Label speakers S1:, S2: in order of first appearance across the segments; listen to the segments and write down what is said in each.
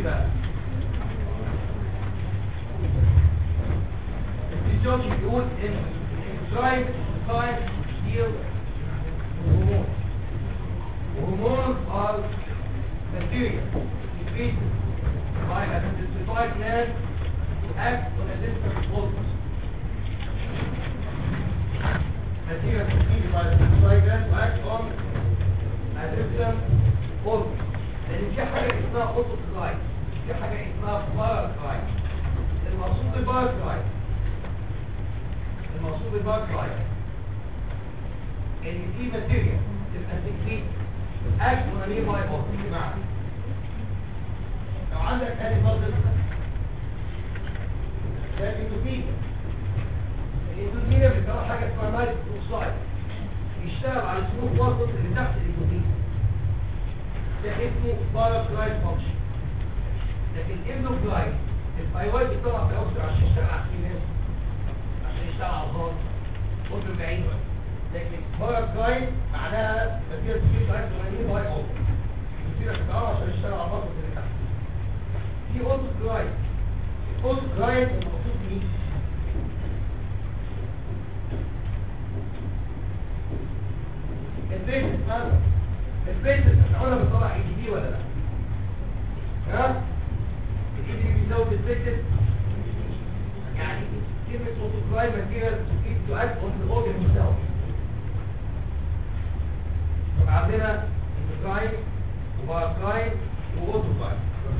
S1: بقى الفيزيولوجي بيقول ان الدرايف تايم ديل هرمون هرمون are material secreted by a specified gland to act on a different hormones material secreted by a specified gland to act on a different hormones لان في حاجه اسمها اوتوكرايت في حاجه اسمها باراكرايت المقصود بالباراكرايت المقصود بالباراكرايت ان في ماتيريال تبقى سكريت اكت on a nearby organ بمعنى لو عندك ادي فاضل ده الاندومينيا الاندومينيا بتطلع حاجه اسمها مالك اوكسايد يشتغل على السموث وسط اللي تحت الاندومينيا ده اسمه باراكرايت فانكشن لكن الاندوكرايت الثايرويد بتطلع في الاوكسجين عشان يشتغل على السيناس عشان يشتغل على الهارت قطر بعيد لكن باراكرايت معناها كثير تشيل عايز تغنيه باي اوت كثير تتعامل عشان يشتغل على البطن اللي تحت في اوتوكرايت الاوتوكرايت المقصود بيه البيت ماذا؟ البيت احنا بنطلع اي دي ولا لا؟ ها؟ الاي دي بيساوي البيت يعني كلمة اوتوكرايت ماتيريال تؤدي اون الاورجن بتاعه طب عندنا انترايت وباراكرايت واوتوكرايت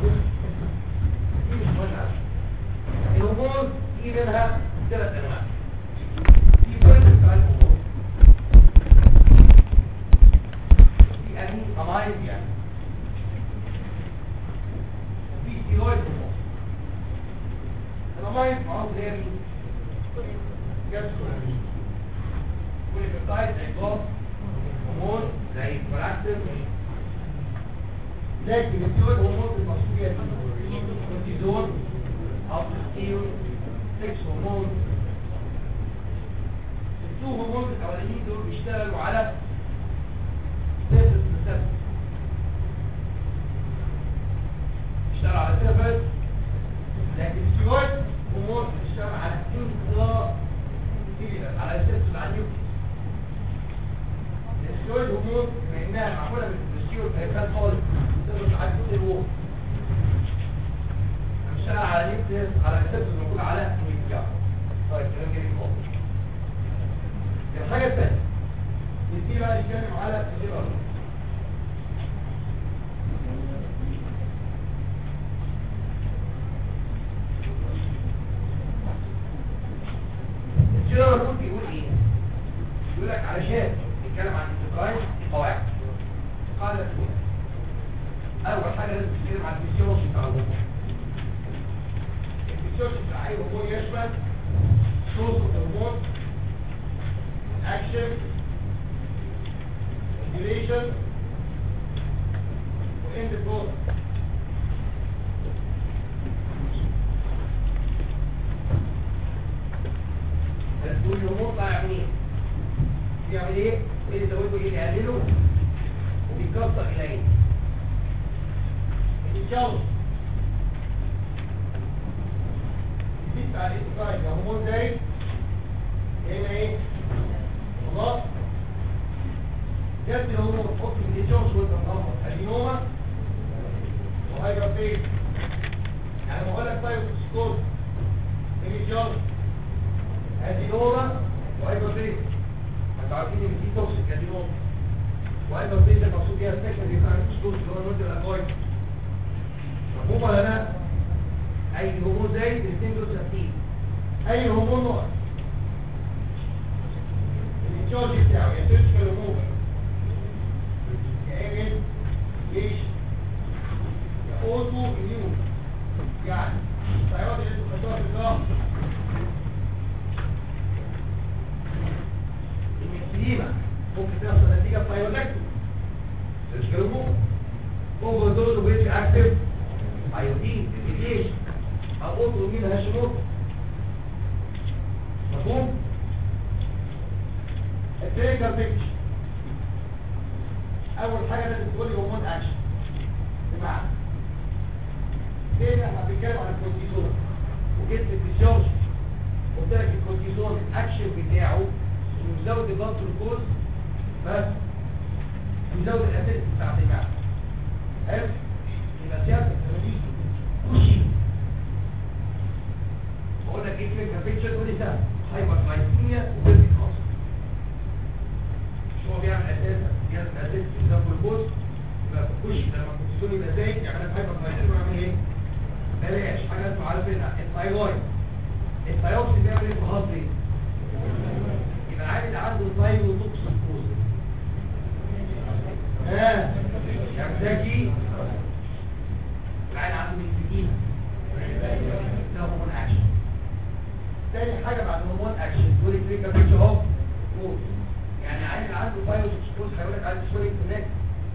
S1: دي مش مهمة الهرمون في منها ثلاث انواع في بوينت بتاع الهرمون في امين امايد يعني وفي ستيرويد هرمون الامايد معروف اللي هي مين؟ جاسكولامين والبيبتايد عقاب هرمون زي البراكتين لكن الستيرويد هرمون المقصود بيها كورتيزون او تستيرون سكس هرمون التو هرمون الاولانيين دول بيشتغلوا على سيرفس ريسبتور بيشتغلوا على سيرفس لكن الستيرويد هرمون بيشتغل على انترا سيلولر على السيرفس على النيوكليس الستيرويد هرمون بما انها معموله بالستيرويد هيبقى خالص تقدر تعدي الوقت بيشتغل على نيوكليس على السيرفس الموجود على النيوكليس طيب كلام جميل خالص الحاجه الثانيه دي بقى نتكلم على الليبر الجنرال رول بيقول ايه يقول لك علشان نتكلم عن الانتقال في قواعد قاعده الاولى اول حاجه لازم تتكلم عن الفسيولوجي بتاع الهرمون الفسيولوجي بتاع اي هرمون يشمل سورس الهرمون اكشن regulation وإند برودكت بس دول الهرمون بقى يعمل ايه؟ بيعمل ايه؟ ايه اللي زوده ايه اللي يقلله وبيكسر الى ايه؟ التشاوس دي بتاع الانتقال الهرمون زي هنا ايه؟ خلاص جد الهرمون تحط الجونز وانت مغمض ادينوما وهايبرتيز يعني بقول لك طيب سكوت الجونز ادينوما وهايبرتيز انتوا عارفين ان في توكسيك ادينوما وهايبرتيز المقصود بيها السكشن اللي بتاع السكوت اللي هو المنتج الادويه مفهوم ولا لا؟ اي هرمون زي الاثنين دول ثابتين اي هرمون نقط الانتاج بتاعه يا سيرجيكال هرمون يعمل ليش اوتو اميون يعني السيارات اللي انتوا خدتوها في الجراف السليمة ممكن تحصل نتيجة بايولكتو تشكرمو اوفر دوز وبيتي اكتف ايودين ديفيشن او اوتو اميون هاشيموتو مفهوم؟ الكلينيكال بيكتشر اول حاجه لازم تقول لي هرمون اكشن بمعنى تاني احنا بنتكلم عن الكورتيزون وجبت الفيسيولوجي قلت لك الكورتيزون الاكشن بتاعه انه يزود البلد جلوكوز بس يزود الاسيد بتاعت المعده حلو يبقى سيادتك لما تيجي كوشي بقول لك ايه فكره بيكتشر تقول لي سهل هايبر جلايكيميا وبيرفكت خاص مش هو بيعمل اساسا بيعمل اساسا يزود الجلوكوز يبقى كوشي لما الكورتيزون يبقى زايد يعمل لك هايبر جلايكيميا ويعمل ايه؟ بلاش حاجه انتوا عارفينها الثايرويد الثايروكس بيعمل ايه في الهارت ريت يبقى العيل اللي عنده ثايروتوكسيكوز ها يا ذكي العيل عنده ميكسيكينا ده هرمون اكشن تاني حاجه بعد هرمون اكشن تقول لي فكره بيتش اهو قول. يعني العيل اللي عنده ثايروتوكسيكوز هيقول لك عنده سوري كونكت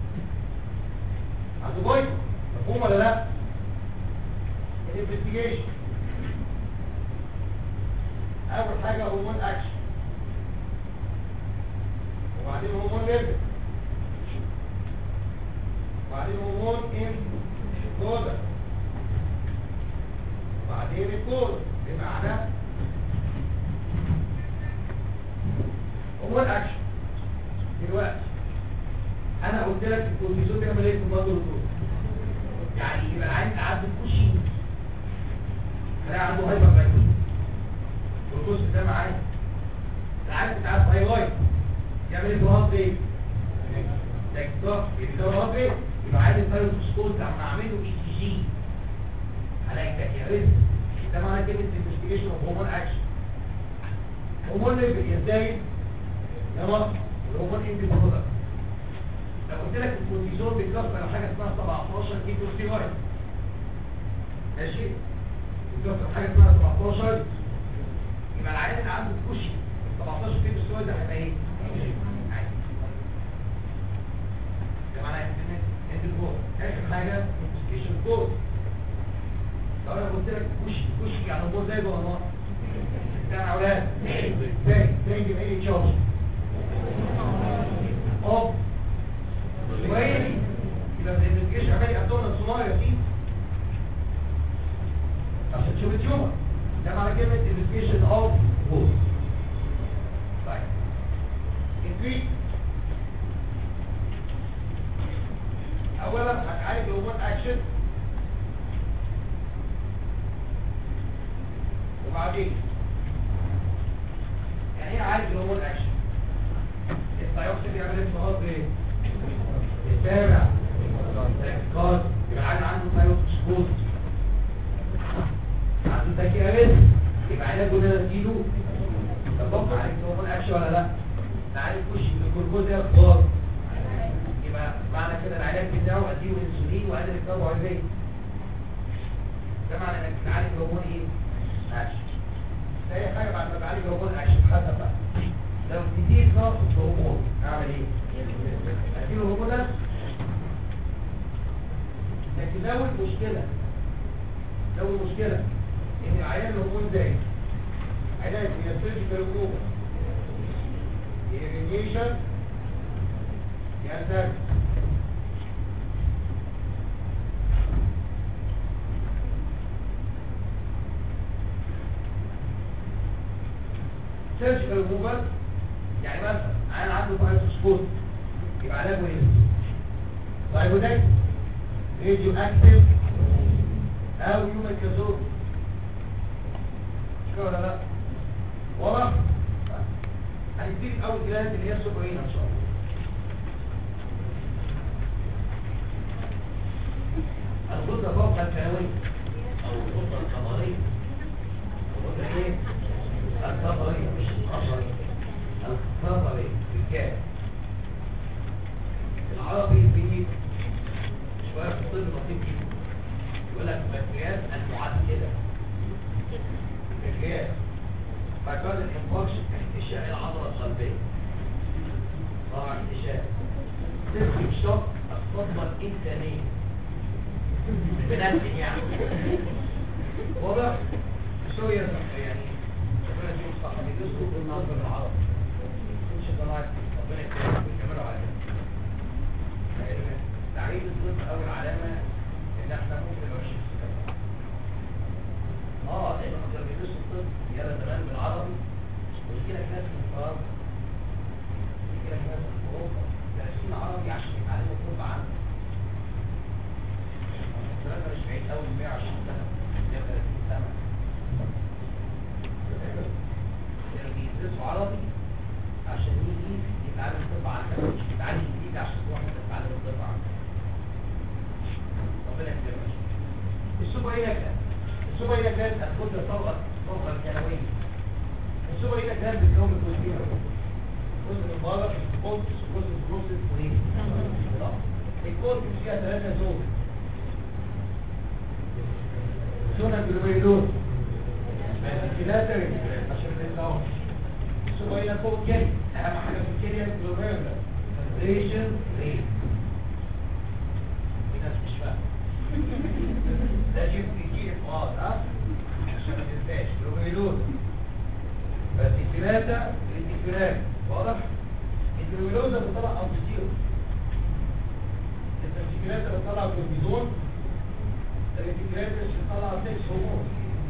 S1: عنده بويض مفهوم ولا لا؟ الانفستيجيشن اول حاجه هرمون اكشن وبعدين هرمون ليبل وبعدين هرمون ان كودا وبعدين الكود بمعنى هرمون اكشن دلوقتي انا قلت لك الكورتيزون بيعمل ايه في المضغ الكود يعني يبقى العين عنده كوشين هلاقي عنده هايبر جلايكيميا والجزء ده معايا العين بتاع الثايرويد يعمل ايه في الهارت ريت تكتر يبقى الهارت ريت يبقى عايز الثايرويد لما اعمله اي سي جي هلاقي تكياريز ده معنى كلمه انفستيجيشن اوف هرمون اكشن هرمون ليفل ازاي يا مصر الهرمون اندي برودكت لو قلت لك الكورتيزون بيتكسر على حاجه اسمها 17 كيلو ستيرويد ماشي بيتكسر حاجه اسمها 17 يبقى العيان اللي عنده كوشي 17 كيلو ستيرويد ده هيبقى ايه؟ عادي. ده معناه ان انت الكود اخر حاجه انفستيجيشن كود لو انا قلت لك كوشي كوشي يعني هو زي ولا ناقص؟ بتاع اولاد تاني تاني يبقى ايه تشارج اوف كويس يبقى في الانفستيجيشن عمال ابدومن سونار يا سيدي عشان تشوف التيومر ده معنى كلمة investigation of wood طيب التويت اولا هتعالج هرمون اكشن وبعدين يعني ايه عالج هرمون اكشن الثايوكسين بيعمل ايه في الهارت ريت السابع الكارد يبقى العيان عنده ثايوكسين عنده تكياريز يبقى علاجه ان انا اديله طب عليك هرمون اكشن ولا لا تعالج كوش الجلوكوز يا خضار يبقى معنى كده العلاج بتاعه اديله انسولين واقلل الكربوهيدرات ده معنى انك بتعالج هرمون ايه اكشن اي حاجه بعد ما بعالج هرمون اكشن حسب بقى لو تديك نقص هرمون اعمل ايه اديله هرمون نفس لكن لو المشكله لو المشكله ان العيان الهرمون زايد علاج هي سيرجيكال ريموفر irrigation يا سيرجيكال سيرجيكال ريموفر يعني مثلا عيان عنده بايوسكوت يبقى علاجه ايه؟ بايودايت راديو اكتيف او يوميكازول كده ولا لا واضح هنبتدي اول جلاند اللي هي السوبرين ان شاء الله الغدة فوق الكلوية او الغدة الخضرية الغدة ايه؟ الخضرية مش الخضرية الخضرية بالكاف العربي بيجي شوية في الطب لطيف جدا يقول لك بكتيريات المعدلة بكتيريات فكان الانفكشن احتشاء العضلة القلبية طبعا احتشاء تسلم شوك الصدمة الإنسانية بنفس يعني واضح؟ شوية يعني ربنا يديهم صح بيدرسوا بالنظر العربي ان شاء الله ربنا يكرمهم ويكملوا على تعريف الطب اول علامة ان احنا ممكن نمشي اه لانه كانوا بيدرسوا الطب يلا زمان بالعربي ويجي لك ناس من فرنسا يجي لك ناس من اوروبا دارسين عربي عشان يتعلموا الطب عنه الكلام ده مش بعيد قوي 120 سنه 130 سنه كانوا بيدرسوا عربي عشان يجي يتعلم الطب عنك مش يتعلم جديد عشان تروح انت تتعلم الطب عنك ربنا يكرمك السوبر هنا كده السوبر هنا كانت هتكون طبقه طبقه الكلويه السوبر هنا كانت بتكون جزئين جزء من بره في الكونتس وجزء من البروسيس وايه الكونتس فيها ثلاثه زون زون الجلوبيلون فيلاتر عشان ما يطلعوش السوبر هنا فوق كده اهم حاجه في الكليه الجلوبيلون فلتريشن ريت في ناس مش فاهمه ده جيب كتير فؤاد ها عشان ما تنساش جلوبيلون بس الثلاثة الانتفراد واضح؟ الجلوبيلون ده بيطلع أوبستيرو الانتفراد ده بيطلع كورتيزون الانتفراد مش بيطلع سكس هرمون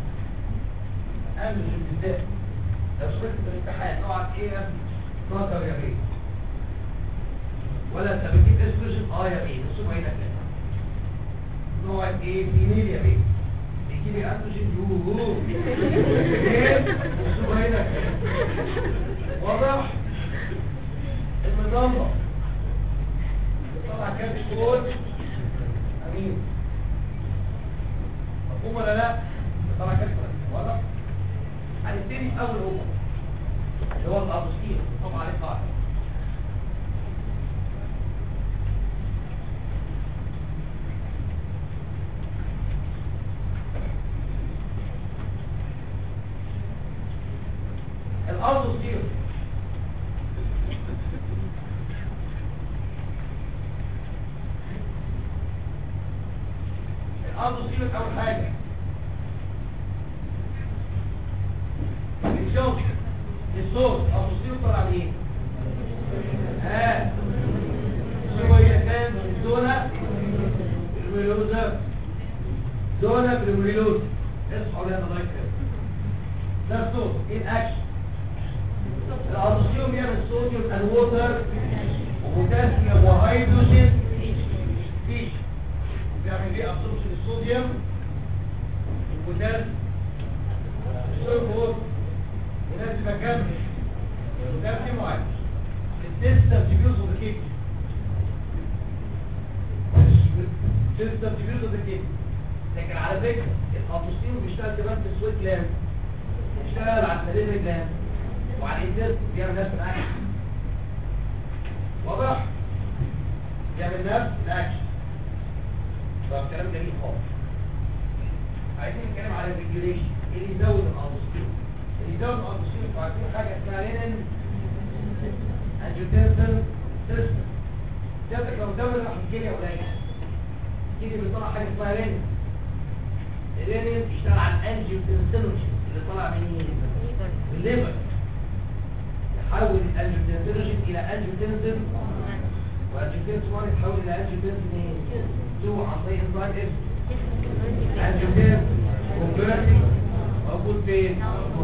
S1: أهم بالذات لو سمعت في الامتحان نوعك ايه يا ابني؟ نظر يا بيه ولا انت بتجيب اسبريشن اه يا بيه بصوا هنا كده نوع ايه فيميل يا بيه بيجي لي انتوجين يوهو ايه بصوا هنا واضح المنظمه طبعا كان كود امين مفهوم ولا لا طبعا كان واضح هنبتدي اول هو اللي هو الابوستير طبعا عليه قاعده الأرضوستير الأرضوستير أول حاجة الشوط الصوت الأرضوستير طلع بإيه؟ ها شوية كان زونة بالميلوزة زونة بالميلوزة اصحوا لنا الله يكرمك ده الصوت ايه الاكشن الأرسيوم يعمل صوديوم الووتر وبوتاسيوم وهيدروجين فيش بيعمل ايه ابسوربشن الصوديوم والبوتاسيوم الصوديوم ولازم اكمل البوتاسيوم وهيدروجين السيستم ديفيوز اوف ذا كيك السيستم ديفيوز اوف ذا كيك لكن على فكره الابسوربشن بيشتغل كمان في السويت جلاند بيشتغل على السليم جلاند وعلى الانتر بيعمل نفس الاكشن واضح بيعمل نفس الاكشن طب كلام جميل خالص عايزين نتكلم على الريجوليشن ايه اللي يزود الالبوستيرون اللي يزود الالبوستيرون عارفين حاجه اسمها لينين انجيوتنسن سيستم جاتك لو الدم راح الكليه قليل الكليه بيطلع حاجه اسمها لينين اللينين بيشتغل على الانجيوتنسينوجين اللي طالع من الليفر يحول الانجيوتنسين الى انجيوتنسين والانجيوتنسين 1 يتحول الى انجيوتنسين 2 عن طريق انزيم اس انجيوتنسين كونفرتنج موجود فين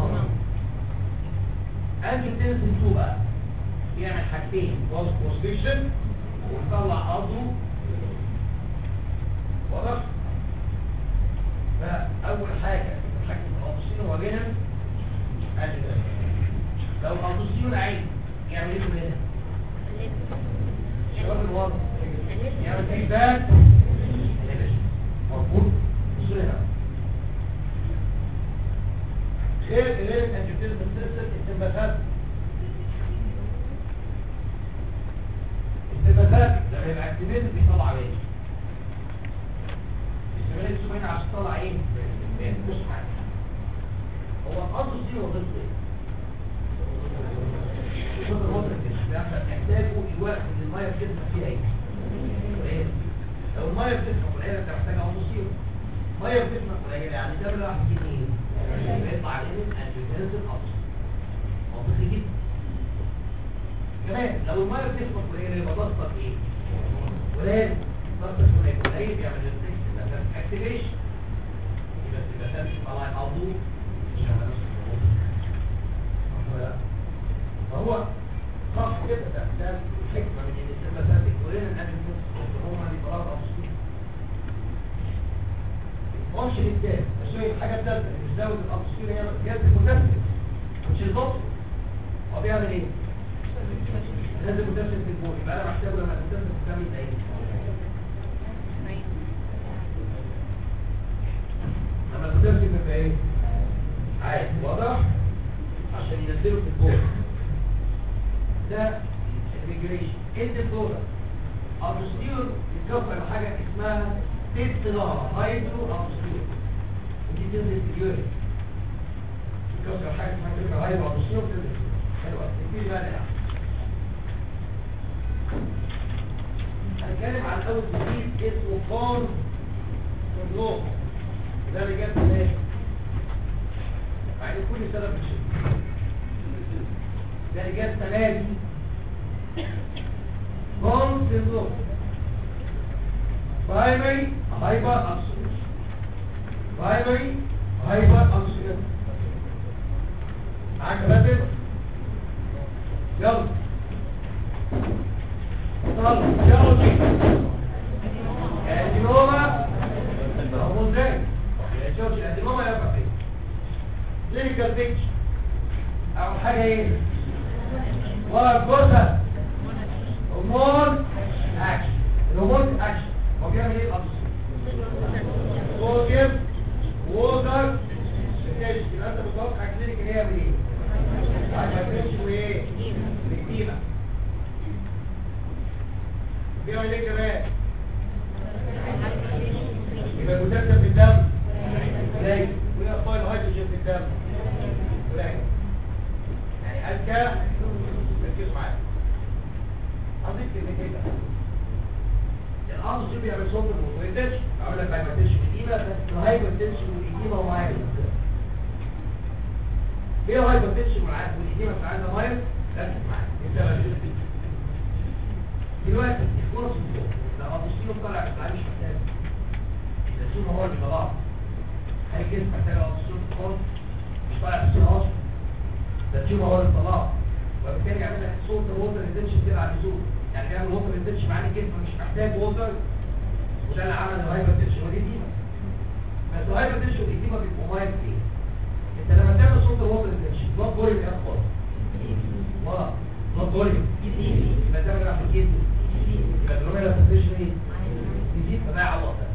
S1: انجيوتنسين 2 بقى بيعمل حاجتين بوز بوزيشن ويطلع عضو واضح فاول حاجه تتحكم في الاوكسجين وجهه انجيوتنسين لو الأندوسيون عين يعمل ايه هنا شباب الوضع يعمل فيدباك مربوط بصوا هنا غير غير الانجيوتيزم سيستم التنبسات التنبسات لما يبقى اكتيفيتد بيطلع ايه استعمال السوبين عشان تطلع ايه بص معايا هو الأندوسيون وظيفته ايه شوف الوضع كده محتاجه الوقت اللي الميه بتسمح فيها ايه قليل لو الميه بتسمح قليله انت محتاج عنصر ميه بتسمح قليله يعني ده بقى واحد جنيه بيطلع عليه انجيوتنسين اصلا منطقي جدا كمان لو الميه بتسمح قليله يبقى ضغطك ايه قليل ضغطك قليل قليل يعمل اكتيفيشن بس يبقى ثابت طبعا عضو مش على نفس الضغوط صح ولا لا؟ فهو صح كده ده ده الحكمه من ان السيرفا ثابت ولنا ان الجسم هو ما بيبقى اصلي الفانكشن الثالث عشان الحاجه الثالثه اللي بتزود الاكسجين هي جهاز المتنفس مش الضغط هو بيعمل ايه؟ لازم متنفس في البول يبقى انا محتاجه لما المتنفس بتعمل ايه؟ لما المتنفس بيبقى ايه؟ عادي واضح؟ عشان ينزله في البول ده الريجريشن انت البولر الدستور يتكفر بحاجه اسمها تيترا هايدرو الدستور ودي تنزل في اليورين يتكفر حاجه اسمها تيترا هايدرو الدستور تنزل حلوه تبتدي بقى نلعب هنتكلم عن اول جديد اسمه فون سندروم ده اللي جاب الناس يعني كل سنه بتشوف ده اللي جاب السنه دي فون سندروم primary hyper absolute primary hyper absolute معاك يا باسل يلا يلا يلا جي ادينوما هو ازاي يا شوف الادينوما يبقى فين كلينيكال بيكتشر اول حاجه ايه ورا الجثه هرمون اكشن الهرمون اكشن هو بيعمل ايه الابسط صوديوم ووتر سكيش يبقى انت متوقع كلينيك ان هي يعمل ايه هايبرتنشن وايه الاكتيما بيعمل ايه كمان يبقى المتكتب في الدم قليل ويقفل الهيدروجين في الدم قليل يعني أذكى ركزوا معايا هضيف كلمتين بقى الأمر شو بيعمل صوت الموتوريتش أقول لك هايبرتنشن والإيمة بس الهايبرتنشن والإيمة ومعايا ليه الهايبرتنشن والإيمة في عندنا مايل ركز معايا انت بقى دلوقتي الفرص الفوق لو أبصيله طالع بس مش محتاج الزيتون هو اللي بيطلعه هل الجسم محتاج أبصيله في الفرص مش طالع في السنة أصلا ده التيوم هو اللي بيطلعه وبالتالي يعمل لك صوت الوتر ريتنشن كده على اللزوم يعني بيعمل ووتر ريتنشن معناه الجسم مش محتاج ووتر وده اللي عمل الهايبر تنشن ودي ديما بس الهايبر تنشن ودي ديما بيبقوا مايل ايه انت لما تعمل صوت الووتر ريتنشن بلاد فوليوم ايه اخبار اه بلاد فوليوم يبقى ده راح الجسم يبقى الجلوميرا تنشن ايه يزيد فده يعوض ده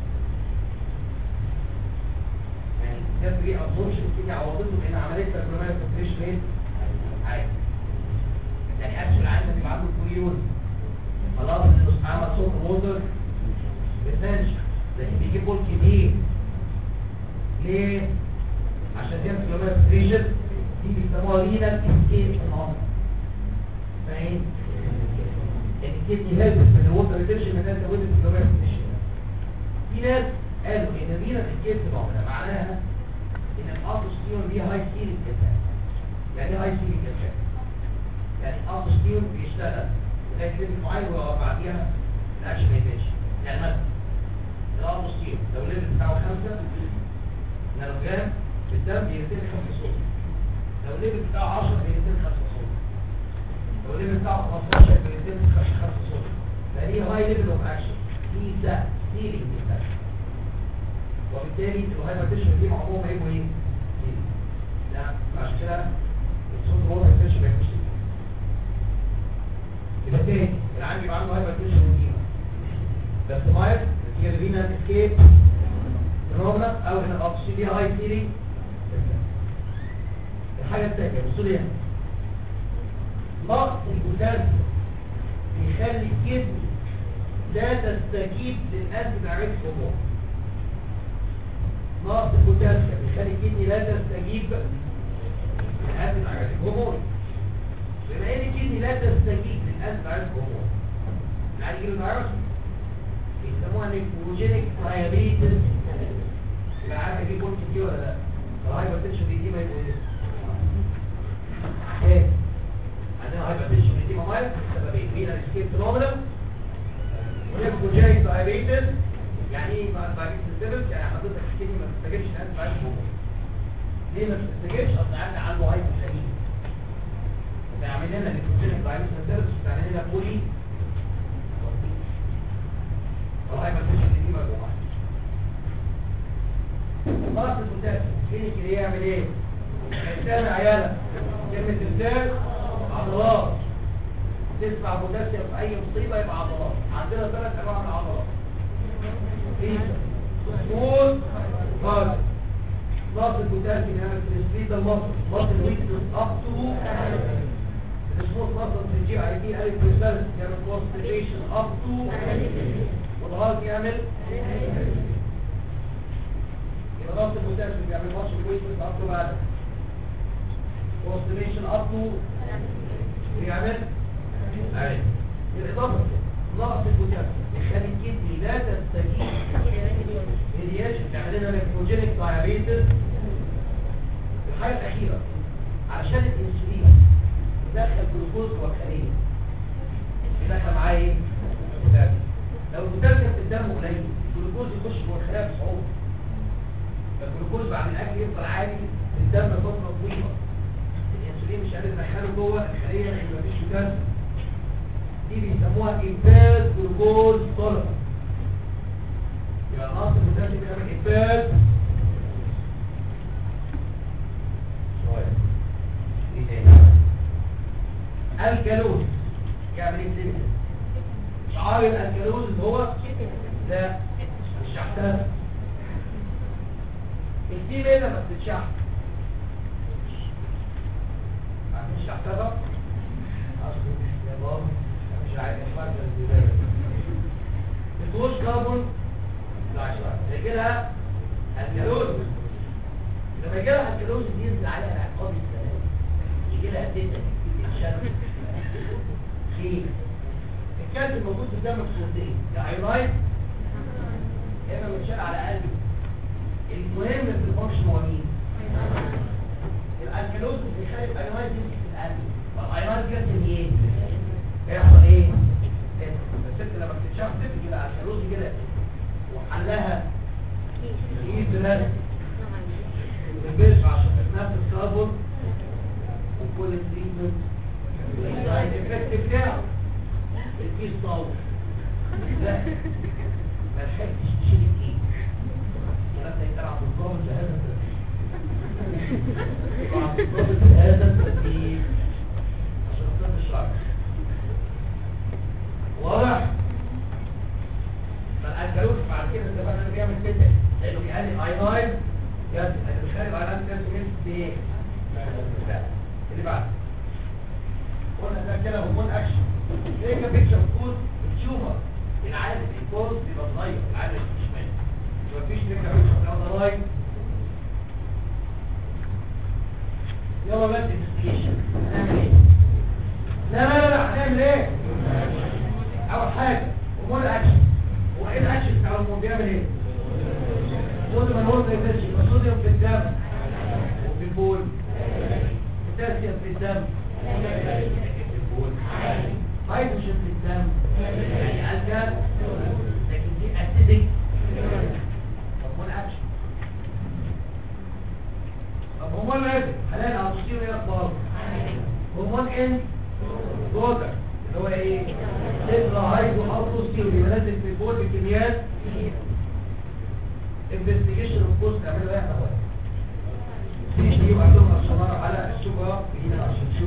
S1: يعني ده فري ابسوربشن تيجي عوضته بان عمليه الجلوميرا تنشن ايه عادي يعني اكشن عندك بيبقى عنده كوريون خلاص انه عمل صوت ووتر بتنشن لكن بيجي بول كبير ليه؟ عشان تعمل جلوميرا تنشن دي بيسموها رينال اسكيب النهارده فاهم؟ يعني الكدني هيلبس من الوتر ريتنشن من الناس اللي ودت الجلوميرا تنشن في ناس قالوا ان الرينال اسكيب النهارده معناها ان الالدوستيرون ليه هاي سيريك افكت يعني ايه هاي سيريك افكت؟ يعني الالدوستيرون بيشتغل لغايه ليفل معين وبعديها الاكشن ما يبانش يعني مثلا الالدوستيرون لو الليفل بتاعه 5 نانو جرام في الدم بيرسل 5 صوت لو الليفل بتاعه 10 بيرسل 5 صوت لو الليفل بتاعه 15 بيرسل 5 صوت فدي هاي ليفل اوف اكشن دي ده سيرينج افكت وبالتالي الهايبرتنشن دي معظمهم هيبقوا ايه؟ لا عشان كده الصوت هو الهايبرتنشن ما يبقاش يبقى تاني العيان بيبقى عنده هايبرتنشن وديما بس ماير هي الرينا اسكيب روبنا او ان الاوكسجين ليها هاي سيري الحاجه الثانيه بصوا لي هنا نقص البوتاسيوم بيخلي الكدني لا تستجيب للاسيد عريض هرمون نقص البوتاسيوم بيخلي الكدني لا تستجيب للاسيد عريض هرمون بما ان الكدني لا تستجيب للاسيد عريض هرمون يعني يجيله فيروس بيسموها نيكروجينيك دايابيتس يبقى عارف اجيب بولت دي ولا لا الهايبرتنشن دي ما يبقى ايه ايه عندنا هايبرتنشن دي مميز بسببين مين الاسكيب فينومينا ونيكروجينيك دايابيتس يعني ايه ما باجيب السيرفس يعني حضرتك الكلمه ما بتستجيبش الانتي بايوتيك ليه ما بتستجيبش اصل عندي عنده هايبوثيرميا بيعمل لنا الكوتين بايوس سيرفس بتعمل لنا بولي الهايبوثيرميا دي مجموعه ضغط البوتاسيوم كلينيكي يعمل ايه انسان عيالة كلمة انسان عضلات تسمع بوتاسيوم في اي مصيبة يبقى عضلات عندنا ثلاث انواع من العضلات فيتا سمول هارد ضغط البوتاسيوم يعمل تسليت المصر مصر ويكنس اب تو السمول مصر في الجي اي دي الف ريسالس يعمل كونستيبيشن اب تو والهارد يعمل يبقى ضغط البوتاسيوم بيعمل ماتش ويكنس اب تو بعد كونستيبيشن اب تو بيعمل ايوه بالاضافه نقص البوتاسيوم يخلي الكدني لا تستجيب ريديشن تعمل لنا نيكروجينيك دايابيتس الحاجه الاخيره عشان الانسولين يدخل جلوكوز جوه الخليه يدخل معاه ايه؟ بوتاسيوم لو البوتاسيوم في الدم قليل الجلوكوز يخش جوه الخلايا بصعوبه فالجلوكوز بعد الاكل يفضل عالي في الدم فتره طويله الانسولين مش قادر يدخله جوه الخليه لان مفيش بوتاسيوم دي بيسموها انفاز جلوكوز طلب يبقى نقص البوتاسيوم بيعمل انفاز شويه ايه تاني الكالوز يعمل ايه كلينيكال شعار الكالوز اللي هو لا مش شحتها الفيميل لما بتتشحت مش شحتها يا بابا مش عايز افكر ازاي بتوش كاربون لا شويه يجي لها الكالوز لما يجي لها الكالوز دي ينزل عليها العقاب السلام يجي لها تيتا تتشد ليه الكالسيوم موجود في الدم في صورتين يا ايرايد يا اما متشال على قلبي المهم في الفانكشن هو مين الالكالوز بيخلي الايرايد يمسك في القلب فالايرايد كالسيوم ايه يحصل ايه الست لما بتتشاف تبقى كده على الكالوز كده وحلها ايه بلاد البيش عشان تتنفس كاربون وكل التريتمنت السايد افكت بتاعه الكيس طاول لا ما لحقتش تشيل الايد ولا انت يتبع بالضابط بهذا الترتيب بهذا الترتيب عشان تصير الشعر واضح فالالكالوز بعد كده انت بقى اللي بيعمل كده لانه بيقلل اينايد يس اللي بيخلي الاينايد كالسيوم بايه اللي بعد قلنا ده كده هرمون اكشن ايه كان بيكتشر كود التيومر العادي الكورس بيبقى صغير العادي مش ماشي مفيش فكره بيكتشر ده رايت يلا بس انفستيجيشن هنعمل ايه لا لا لا هنعمل ايه اول حاجه هرمون الاكشن هو ايه الاكشن بتاع الهرمون بيعمل ايه صوديوم الهرمون يبقى صوديوم في الدم وفي البول بوتاسيوم في الدم هيدروجين في الدم يعني الكال لكن دي اسيدك هرمون اكشن طب هرمون لازم حاليا على التصوير ايه اخباره هرمون ان جوزر اللي هو ايه تترا هايدرو اوتوستيرو بيبقى نازل في البول بكميات انفستيجيشن اوف بوست تعملوا ايه يا اخوان تيجي يبقى عندهم الشمارة على الشبهة هنا عشان تشوف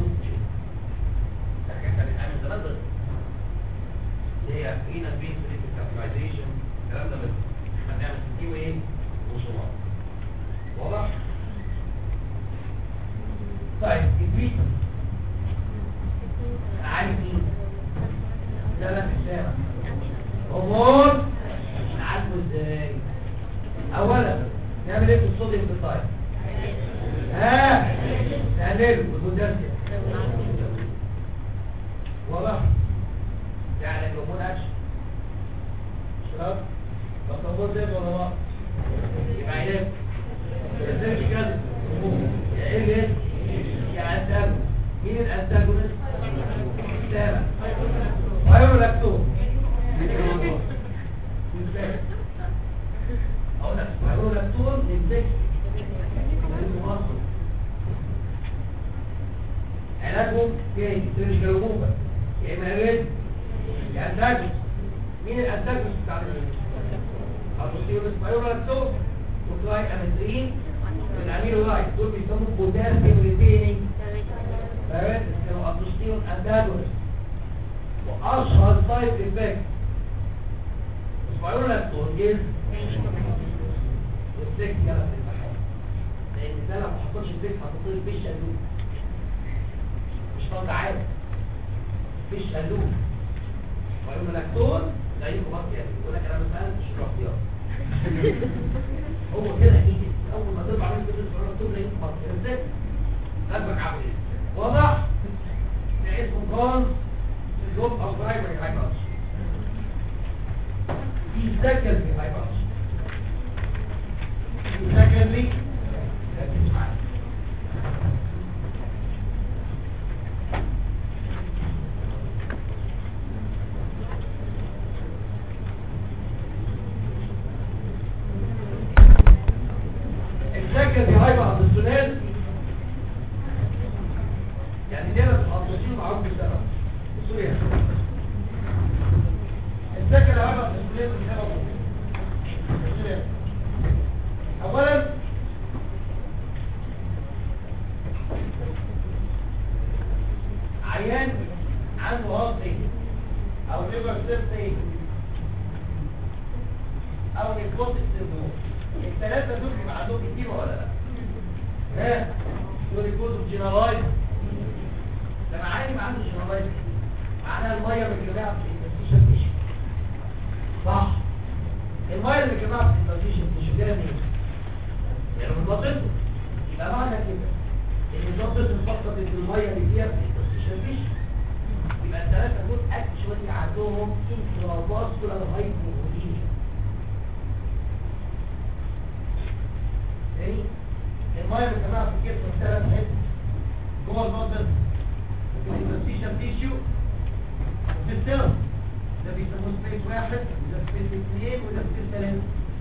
S1: كانت بتعمل زمان بس اللي هي هنا بين سليك كابيلايزيشن الكلام ده بس احنا بنعمل سكي وايه وشمارة واضح؟ طيب التريتمنت عارف مين؟ ده لا مش سامع هرمون نعالجه ازاي؟ اولا نعمل ايه في الصوديوم بالطيب؟ ها نقلله بالبوتاسيوم واضح يعني الهرمون اكشن شباب طب الهرمون ده ولا لا يبقى علاج ازاي كده يا ايه ليه يا انتاج مين الانتاجونست سامع ايوه لاكتوز قلنا سبايرولابتون للذكر المواصل علاجهم تاني سيرجيكال ريموفر يا اما ريد يا انتاجس مين الانتاجس بتاع الابوستيرو سبايرولابتون وتراي امازرين والامينو لايت دول بيسموا بوتاسيوم ريتيننج فاهم كانوا ابوستيرو انتاجس واشهر سايد افكت سبايرولابتون جيز السكس يلا في المحل لان ده لو ما حطيتش السكس هتطير فيش قلوب مش طالع عادي فيش قلوب ويقول ملاكتون زيكم بس يعني يقول لك انا ما سالتش الاختيار هو كده ايدي اول ما تطلع من كده الفرق تقول لي بس ازاي قلبك عامل ايه واضح ده اسمه كون سندروم او برايمري هايبرس في سكندري هايبرس في سكندري ركز معايا السكندري هايبرس الثلاث يعني دي انا بتحطشين معاهم بالسبب سوريا السكندري هايبرس الثلاث بسبب اولا عيان عنده هارت ايه او ليفر سيلز ايه او نيكوتيك سيندروم الثلاثه دول بيبقى عندهم كتير ولا لا ها دول يكونوا جنرالايز لما عيان يبقى عنده جنرالايز معناها الميه اللي بيجمعها في الانتستيشن تيشو صح الميه اللي بيجمعها في الانتستيشن تيشو جايه منين يعني من بطنه يبقى معنى كده ان البطن فقط الميه اللي فيها في الانتستيشن تيشو يبقى الثلاثه دول اكشولي عندهم انفرافاسكولار هايبوهوليميا تاني الميه اللي بيجمعها في الجسم ثلاث حتت جوه البطن وفي الانتستيشن تيشو وفي السيرم ده بيسموه سبيس واحد وده سبيس اثنين وده سبيس ثلاثة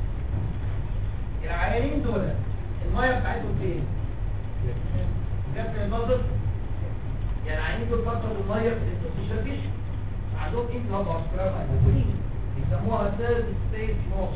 S1: العيانين دول المية بتاعتهم فين؟ جت من النظر يعني العيانين دول فترة المية في الانتستيشن فيش عندهم انت هاب اسكراب هايبوكولين بيسموها ثيرد ستيج موس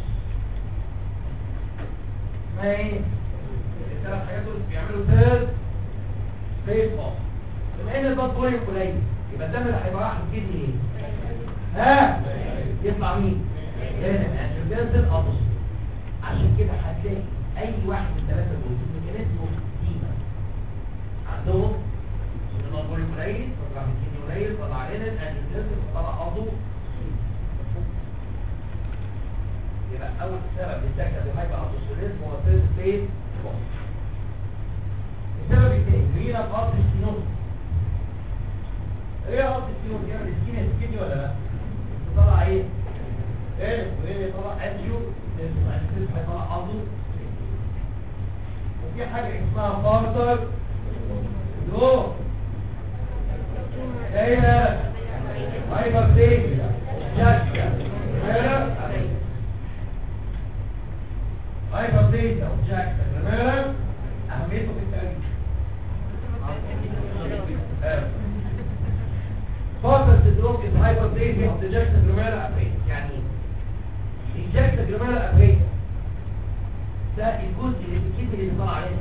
S1: اسمها ايه؟ الثلاث حاجات دول بيعملوا ثيرد ستيج موس بما ان البلد فوليوم قليل يبقى الدم اللي هيبقى راح الكدني ايه؟ ها يطلع مين هنا انجيوتنسين ابص عشان كده هتلاقي اي واحد من الثلاثه دول ميكانيزم ديما عندهم ان المقبول قليل طلع من الكدني قليل طلع علينا الانجيوتنسين طلع عضو يبقى اول سبب للسكه بهايبر ابوسوليزم هو ثيرد ستيج السبب الثاني رينا قاطع ستينوز ايه قط السيوم بيعمل سكين سكيني ولا لا طلع ايه ايه وايه طلع انجيو الانسيس هيطلع عضو وفي حاجه اسمها فارتر لو ايه هايبر تيجي جاكا هايبر تيجي او جاكا تمام اهميته في التاريخ Father syndrome is hyperplasia of the juxtaglomerular apparatus يعني الجاكتاجلوميرال apparatus ده الجزء اللي في الكدني اللي طلع عليه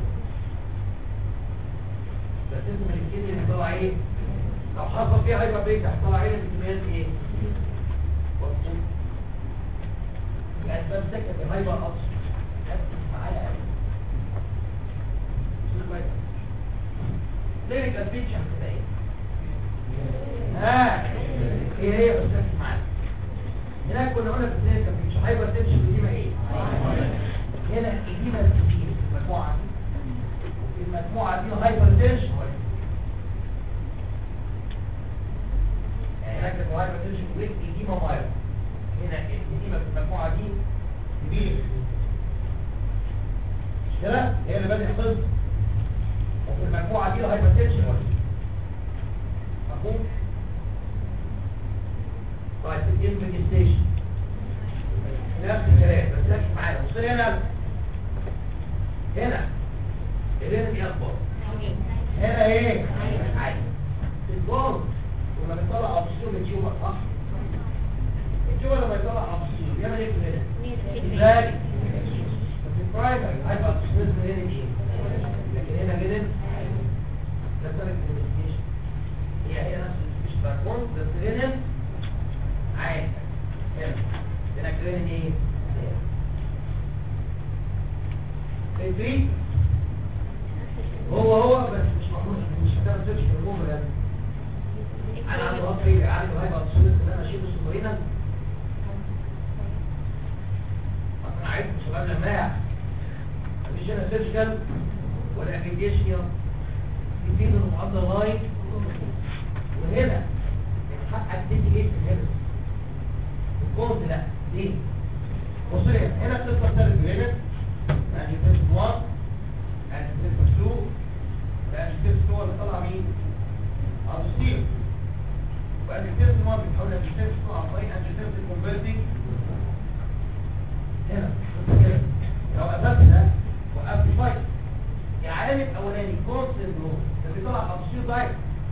S1: بس اسم الكدني اللي طلع ايه لو حصل فيه هايبربليزيا هيطلع عليه بكميات ايه مظبوط الاسباب سكت الهايبر ابس ركز معايا قوي كلينيكال بيتشر هتبقى ايه ها ايه هي يا استاذ معانا هناك كنا قلنا في الكلينيكال بيتشر هايبر تنشن قديمه ايه هنا قديمه كتير في المجموعه دي وفي المجموعه دي هايبر تنشن يعني هناك كانت هايبر تنشن بريك قديمه مايل هنا القديمه في المجموعه دي كبيره مش كده هي اللي بدأت حفظ وفي المجموعه دي هايبر تنشن مفهوم طيب الانفستيشن نفس الكلام بس ركز معايا بص هنا هنا الرينج اكبر هنا ايه عادي الجون لما بيطلع ابسيون التيومر صح التيومر لما يطلع ابسيون يعمل ايه في هنا ازاي في البرايمري هيبقى ابسيون هنا ايه لكن هنا كده ده سبب الانفستيشن هي هي نفس السبيش بتاع الكون بس هنا عادي هنا هنا كده ايه التريد هو هو بس مش محمود مش هتعمل سيرش في الجمهور يعني انا عنده هطري عنده هيبقى تصوير ان انا اشيله سكرينا انا عايز شباب لماع مفيش هنا سيرشكال ولا ابليكيشن يفيد المعدل لاين وهنا يتحقق تيجي ايه في الهيرس الكود لا ليه بص لي هنا بتظهر ثلاث جريمت يعني تيست 1 يعني تيست 2 يعني تيست 2 اللي طلع مين؟ ابوستير وبعد التيست 1 بتحول لتيست 2 عن طريق انتي تيست كونفرتنج هنا بص كده لو قفلت ده وقفت فايت العالم الاولاني كون سيندروم اللي بيطلع ابوستير دايت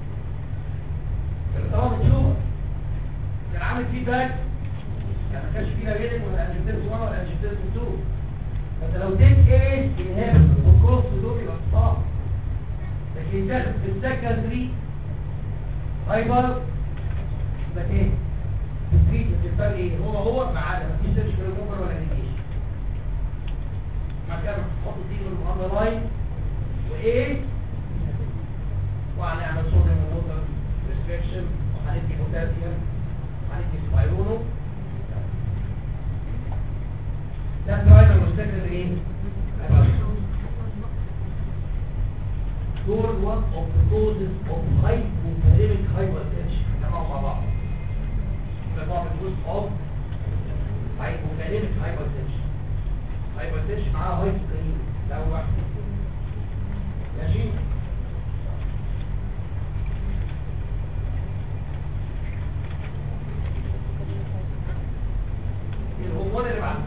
S1: اللي طلع من تيومر كان عامل فيدباك يعني ما كانش فينا ريدنج ولا انجيتيرز 1 ولا انجيتيرز 2 فانت لو اديت ايه انهاب والكروس دول يبقى صعب لكن تاخد في السكندري هايبر يبقى ايه التريتمنت الفرق ايه هو هو ما عدا مفيش سيرش في الريموفر ولا نيجيشن مكان تحط دي بالمعامله لاين وايه وهنعمل صوديوم ووتر ريستريكشن وهندي بوتاسيوم وهندي سبايرونو ده برايمر والسكندري ايه؟ دول one of the causes of hypothalamic hypertension جمعوا مع بعض ده بعض الجزء of hypothalamic hypertension hypertension معاها هايبوكاليميك ده هو واحد ماشي الهرمون اللي بعده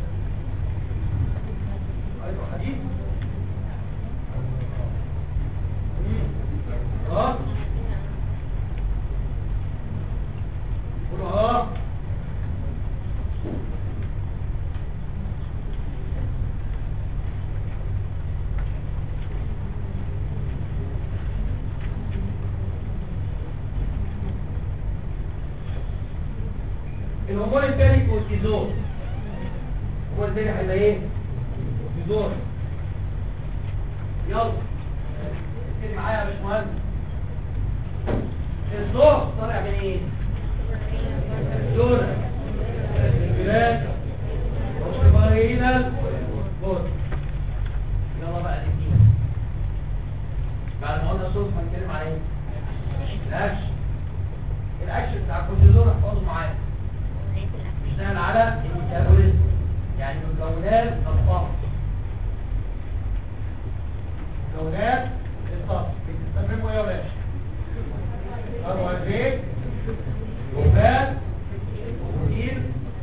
S1: ايوه حديد اه قول اه الهرمون الثاني كورتيزون الهرمون الثاني هيبقى ايه كورتيزون يلا اكتب معايا يا باشمهندس الصوت طالع من ايه دون البلاد والشمالينا بص يلا بقى ندينا بعد ما قلنا الصوت هنتكلم على ايه الاكشن الاكشن بتاع الكورتيزون احفظه معايا بيشتغل على الميتابوليزم يعني مكونات الطاقه مكونات الطاقه بتستخدموا ايه يا ولاد كربوهيدرات وفات وبروتين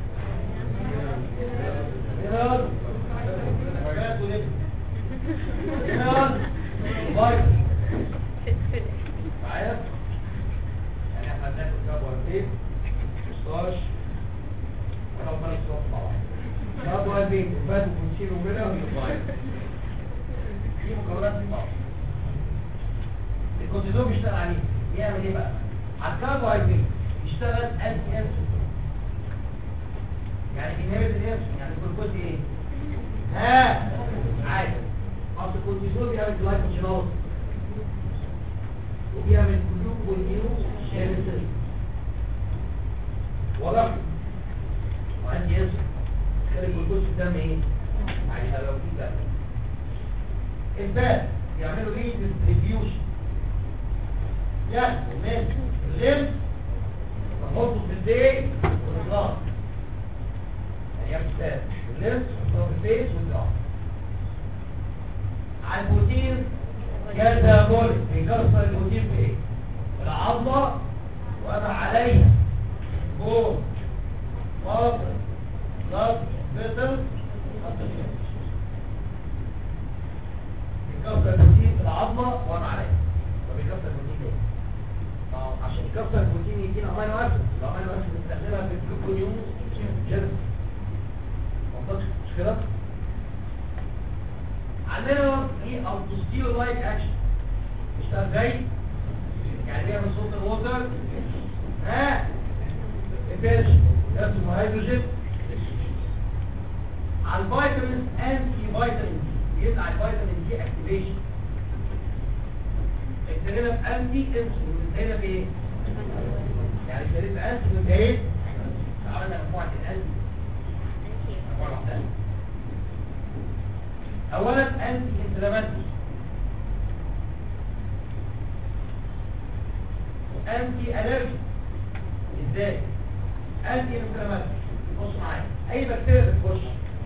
S1: مينرال فات وليبيد مينرال فيتامين معايا يعني احنا بناخد كربوهيدرات ستارش ولو بنفس الوقت مع بعض كربوهيدرات وفات وبروتين ومينرال وفيتامين دي مكونات الطاقه الكورتيزون بيشتغل عليه بيعمل ايه بقى على الكربوهيدرات يشتغل انتي انسولين يعني بينهبت الانسولين يعني الجلوكوز ايه ها عادي اصل الكورتيزون بيعمل جلايكوجينوز وبيعمل جلوكونيو جينيسيس واضح وعندي انسولين خلي الجلوكوز في الدم ايه عايزها لو في دم الفات يعملوا ايه ديستريبيوشن ياخدوا من الليمف نحطه في الدي والإطلاق يعني ياخد فات الليمف نحطه في الفيس والإطلاق على البروتين كاتابوليك بيكسر البروتين في ايه؟ العظمة وأنا عليها بون مصر ضغط فيتل بيكسر البروتين في العظمه وانا عليا فبيكسر البروتين ليه؟ ما هو عشان يكسر البروتين يدينا امينو اسيد الامينو اسيد بنستخدمها في الجلوكونيوم كده منطقي مش كده؟ عندنا في البوستيرو لايك اكشن بيشتغل زي يعني بيعمل صوت الوتر ها البيرش يرسم هيدروجين على الفيتامين انتي فيتامين دي يمنع الفيتامين دي اكتيفيشن ابتدينا في انتي انسولين ابتدينا في ايه؟ يعني ابتدينا في انتي من ايه؟ عملنا مجموعه الانتي مجموعه واحده اولا انتي انفلاماتوري انتي الرجي ازاي انتي انفلاماتوري بص معايا اي بكتيريا بتخش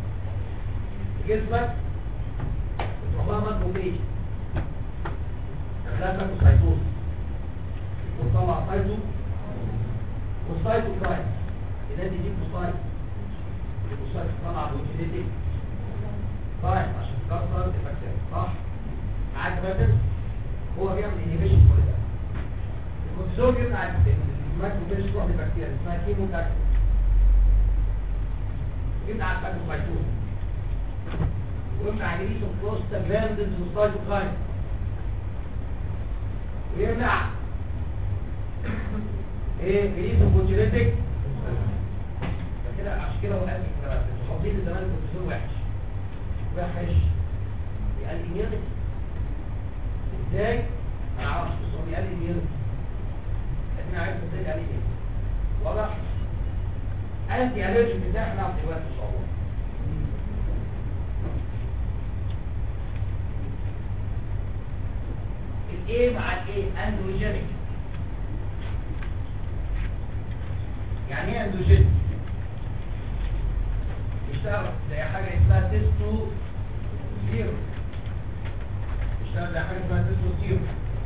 S1: جسمك بتروح لها ماكروفيج تعملها ماكروسايتوز وتطلع سايتو والسايتوكاين النادي دي بوسايت البوسايت تطلع بوتيليتي طيب عشان تكسر البكتيريا صح معاك باتل هو بيعمل انيبيشن كل ده الكورتيزول بيمنع الماكروفيج تروح للبكتيريا اسمها كيموتاكسين يمنع الفاجوسايتوز ويمنع ريليس اوف بروستاجلاندينز والسايتوكاين ويمنع ايه ريليس اوف بوتيليتيك كده عشان كده هو قال لك حاطين زمان الكورتيزون وحش وحش بيقلل immunity ازاي؟ ما اعرفش بس هو بيقلل immunity احنا عايز ازاي بيقلل ايه؟ واضح؟ انتي الرجيك بتاعنا نعرف دلوقتي ان شاء الله الايه مع الايه اندروجينيك يعني ايه اندروجينيك يشتغل زي حاجه اسمها تيستو زيرو يشتغل زي حاجه اسمها تيستو زيرو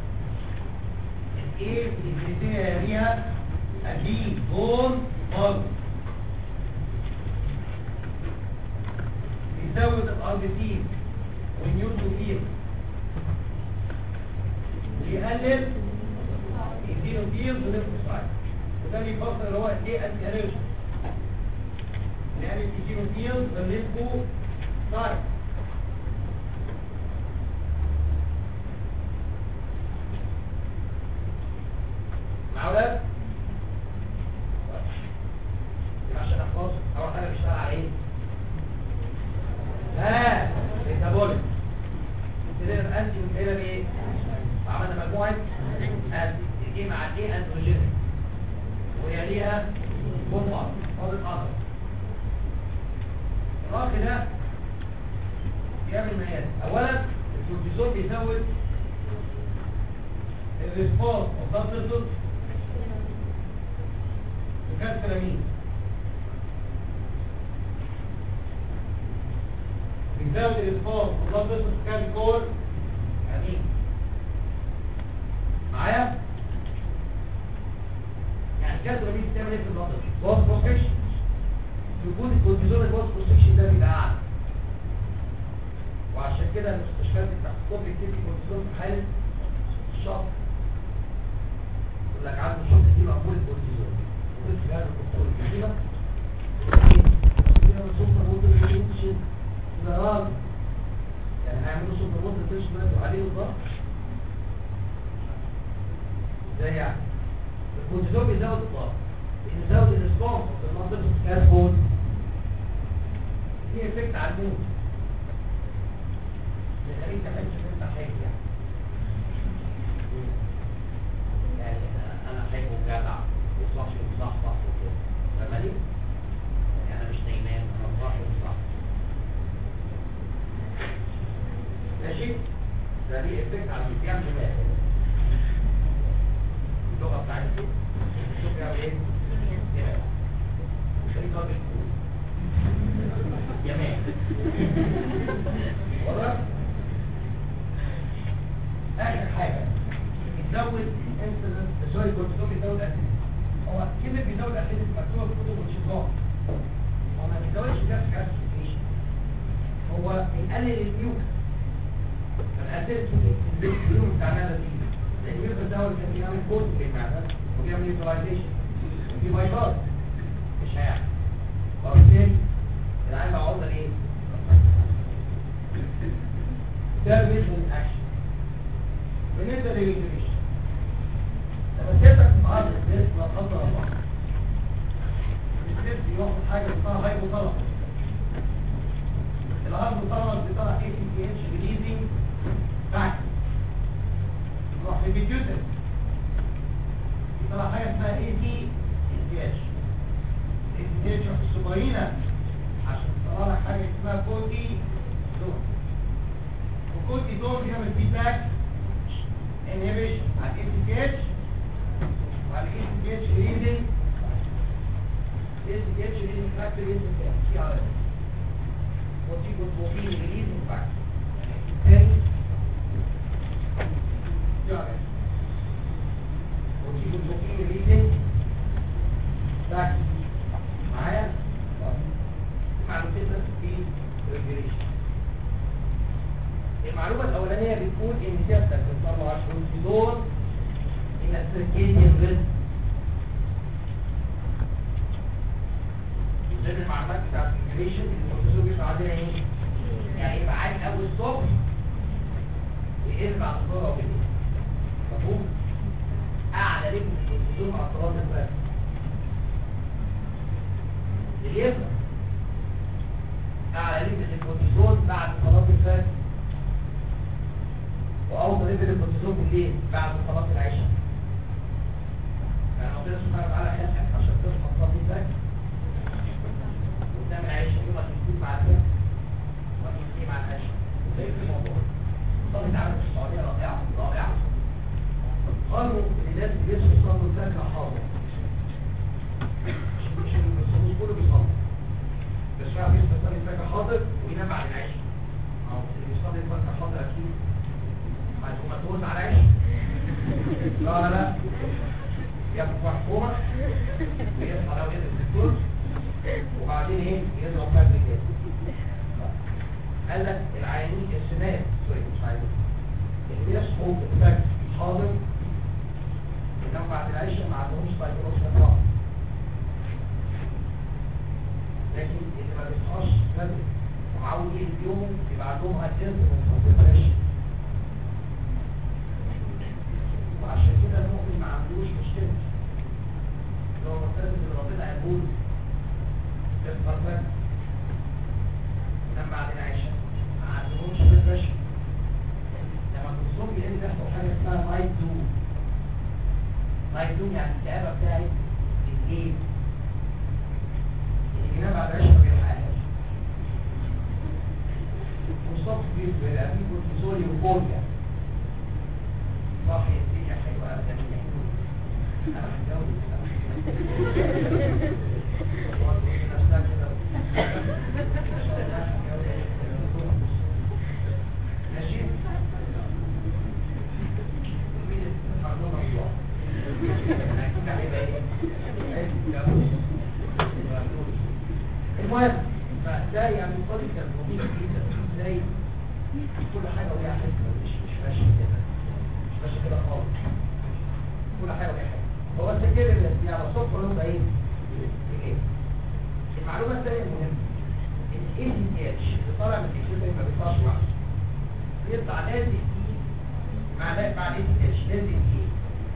S1: الايه بتبتدي ليها اكيد بون مارك بيزود الاربتين والنيوتروفيل بيقلل الدينوفيل والليمفوسايت وده بيفسر اللي هو ايه انتي الرجيك لان الدينوفيل والليمفوسايت مع ولاد عشان احفظ اول حاجه بيشتغل على ايه ها ميتابوليك ابتدينا بانتي وابتدينا بايه عملنا مجموعه انتي تيجي مع الايه اندروجينيك ويليها بومبار فاضل اخر الاخ ده بيعمل مياه اولا الكورتيزون بيزود الريسبونس اوف ضغط وكالسيلامين بيزود الريسبونس اوف ضغط كالكول يعني معايا يعني الكالسيلامين بتعمل ايه في الضغط بوست بروتكشن وجود الكورتيزون البوست بروتكشن ده بيبقى اعلى وعشان كده المستشفيات بتحكم كتير الكورتيزون في حاله الشق يقول لك عنده شق دي مقبول الكورتيزون وقلت في هذا الدكتور كده كده سوبر موديل يمشي زرار يعني هيعملوا سوبر موديل تمشي دلوقتي عليه الضغط ازاي يعني الكورتيزون بيزود الضغط بيزود الريسبونس في المنطقه الكاربون في افكت على المود يخليك تحس ان انت حاجه يعني يعني انا حلو وجدع وصاحي ومصحصح وكده فاهمة ليه؟ يعني انا مش نايمان انا صاحي ومصحصح ماشي؟ ده ليه افكت على الجسم دماغ اللغه بتاعتكم شوف يعمل ايه؟ دماغ وخليك راجل كول يمان واضح؟ اخر حاجه بيزود الانسولين سوري كورتيزون بيزود اسيد هو كلمه بيزود اسيد مكتوبه في كتب الشيطان هو ما بيزودش نفس كاسيفيكيشن بيقلل الميوكس فالاساس البيوم بتاع المعده دي لان الميوكس ده هو اللي كان بيعمل كود في المعده وبيعمل نيوتراليزيشن ودي بايباس مش هيعمل وبالتالي العين بقى عرضه لايه؟ ده فيجن اكشن بالنسبه للريجوليشن لما سيبك في بعض الناس لا قدر الله الناس بياخد حاجه اسمها هايبوثالاموس الهايبوثالاموس بيطلع اي سي تي اتش ريليزنج فاكت يروح في البيتيوتر يطلع حاجه اسمها اي سي تي اتش اي سي تي اتش في السوبرينا عشان تطلع لك حاجه اسمها كوتي زون وكوتي زون بيعمل فيدباك انهبيشن على الاي سي تي اتش وعلى الاي سي تي اتش ريليزنج الاي سي تي اتش ريليزنج فاكتور اسمه سي ار اس وتيجي البروتين ريليزنج فاكتور الثاني سي ار اس وتيجي البروتين ريليزنج فاكتور معايا معلومتين بس في الريجوليشن المعلومة الأولانية بتقول إن سيادتك بتطلع كورتيزون إن السيركيديان ريزم ضمن المعلومات بتاعت الريجوليشن إن الكورتيزون بيطلع عندنا إيه؟ يعني يبقى عالي أول الصبح ويقل بعد الظهر أو بالليل مفهوم؟ أعلى نسبة الكورتيزون مع صلاة الفجر اللي يفهم أعلى نسبة الكورتيزون بعد صلاة الفجر وأوطى نسبة الكورتيزون بالليل بعد صلاة العشاء يعني ربنا سبحانه وتعالى خلقك عشان تصحى تصلي الفجر وتنام العشاء يومك يكون مع الفجر وتنام مع العشاء وزي في الموضوع صلي تعالى في السعودية رائعة رائعة قالوا إن الناس اللي بيصحوا يصلوا الفجر حاضر مش مش المصلوش كله بيصلي بس واحد بيصحى يصلي الفجر حاضر وينام بعد العشاء أو اللي بيصلي الفجر حاضر أكيد هتقوم تقول على العشاء لا لا ياخد واحد كومة ويصحى لو يدرس الدكتور وبعدين ايه يضرب فجر كده قال لك العيانين السنات سوري مش عايزين اللي بيصحوا في الفجر حاضر ينام بعد العشاء ما عندهمش فايبروس خالص لكن اللي ما بيصحاش بدري ومعود يجي يوم يبقى عندهم اساس من الكونسنتريشن وعشان كده المؤمن ما عندوش مشكله لو ملتزم ان ربنا هيقول يصحى الفجر ينام بعد العشاء ما عندهمش ديبريشن لما تصوم يلاقي بيحصل حاجه اسمها نايت زون نايت زون يعني الكآبه بتاعت الليل اللي بينام بعد العشاء ما بيلحقهاش مصاب بيبقى فيه كورتيزول وفوليا صح يا سيدي يا حلوة أبدا أنا متجوز ماشي المهم فده يعني طريق كان مفيد جدا ازاي كل حاجه وليها حكمه مش مش ماشي كده مش ماشي كده خالص كل حاجه وليها حكمه هو السجل اللي يعني الصوت كله ايه ايه المعلومه الثانيه المهمه الاي سي تي اتش اللي طالع من الكيسوس ما بيطلعش لوحده بيطلع لازم فيه مع مع الاي سي تي اتش لازم فيه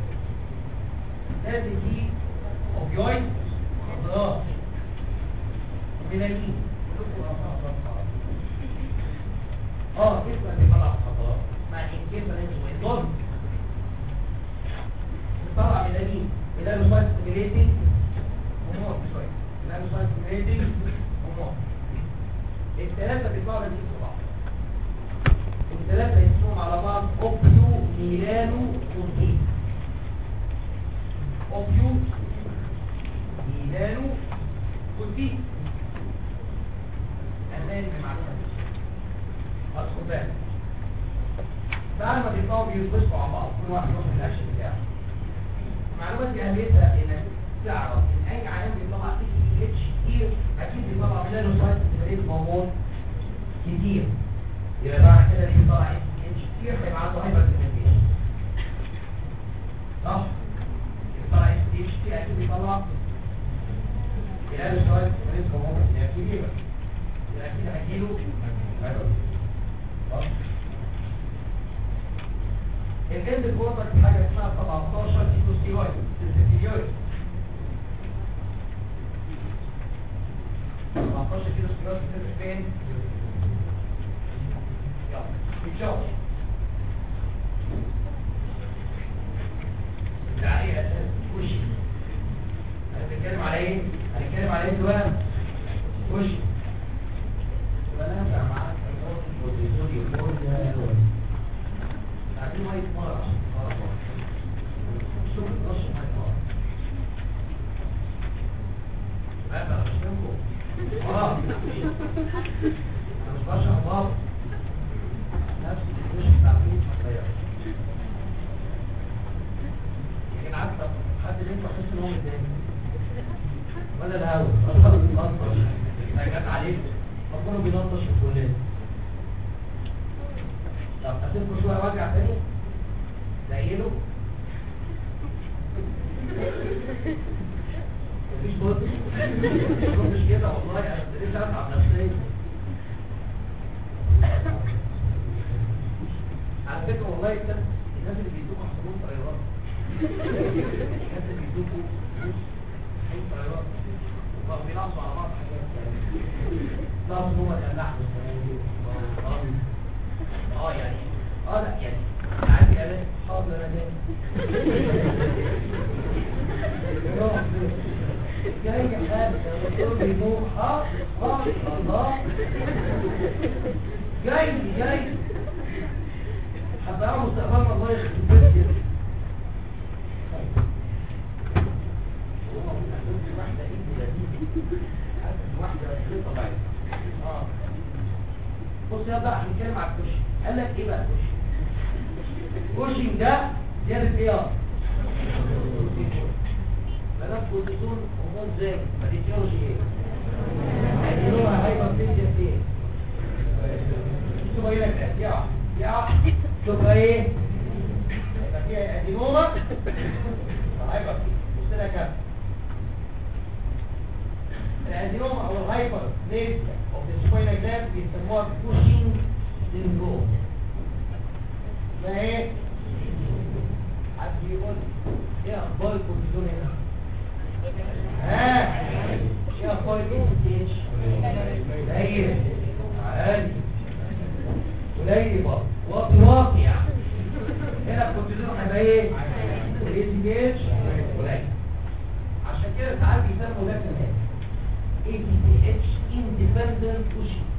S1: لازم فيه اوبيويد مخدرات ميلانين اه كيف بيطلع مخدرات مع كيف انتوا ضد بيطلع ميلانين ميلانين سايت ستيميليتنج هرمون شويه ميلانين سايت ستيميليتنج هرمون الثلاثه بيطلعوا نتيجه بعض الثلاثه اسمهم على بعض اوبيو ميلانو كونتين اوبيو ميلانو كونتين أمان بمعلومة أدخل بالك بعد ما بيطلعوا بيتبسطوا على بعض كل واحد يروح الأكشن بتاعه المعلومات دي أهميتها إنك تعرف إن أي عيان بيطلع اي سي اتش كتير أكيد بيطلع ميلانو سايت ستيميليت هرمون كتير هديله هيدروجين خلاص الاند برودكت حاجه اسمها 17 سيتوستيرويد سيتوستيرويد 17 سيتوستيرويد بتنزل فين؟ يلا بيتشارج تعالي اساس وشي هنتكلم على ايه؟ هنتكلم على ايه دلوقتي؟ وشي يبقى انا هنفع معاك الكورتيزول يقول يا عايزين ميه نار عشان تتفرج شوف الرش ميه نار لا لا مش منكم اه انا مش بشرح بابا نفس الوش بتاع البيت ما اتغيرش لكن عارف طب حد منكم يحس ان هو متضايق ولا الهوا الهوا بينطش جت عليك ربنا بينطش في الكليه طب هتبقوا شويه وجع تاني زيله مفيش بطء مش كده والله انا ابتديت اتعب نفسيا على فكره والله الناس الناس اللي بيدوكوا حبوب طيارات الناس اللي بيدوكوا حبوب طيارات وبقوا بينقصوا على بعض حاجات لا هو دلعهم السنه دي اه يعني اه لا يعني عندي انا حاضر انا جاي جاي حاجه دكتور بيموت حاضر حاضر الله جاي جاي هبقى مستقبل الله يخرب بيتك واحده ايدي لذيذه واحده غير طبيعيه اه بص يا بقى هنتكلم على الكوشن قال لك ايه بقى الكوشن الكوشن ده زياده ايه اه بلاش كورتيزون هرمون زي ما دي تيولوجي ايه ادينوما هايبرتنشن ايه شوف هنا كده يا يا شوف ايه يبقى فيها ادينوما هايبرتنشن بص لها كده الادينوما او الهايبر ليزيا او السباينال جلاند بيسموها كوشنج سيندروم ما ايه حد يقول ايه اخبار الكورتيزون هنا ها ايه اخبار الانتيج قليل عالي قليل برضه واطي واطي يعني هنا الكورتيزون هيبقى ايه الانتيج قليل عشان كده ساعات بيسموا ده كمان ADH independent pushing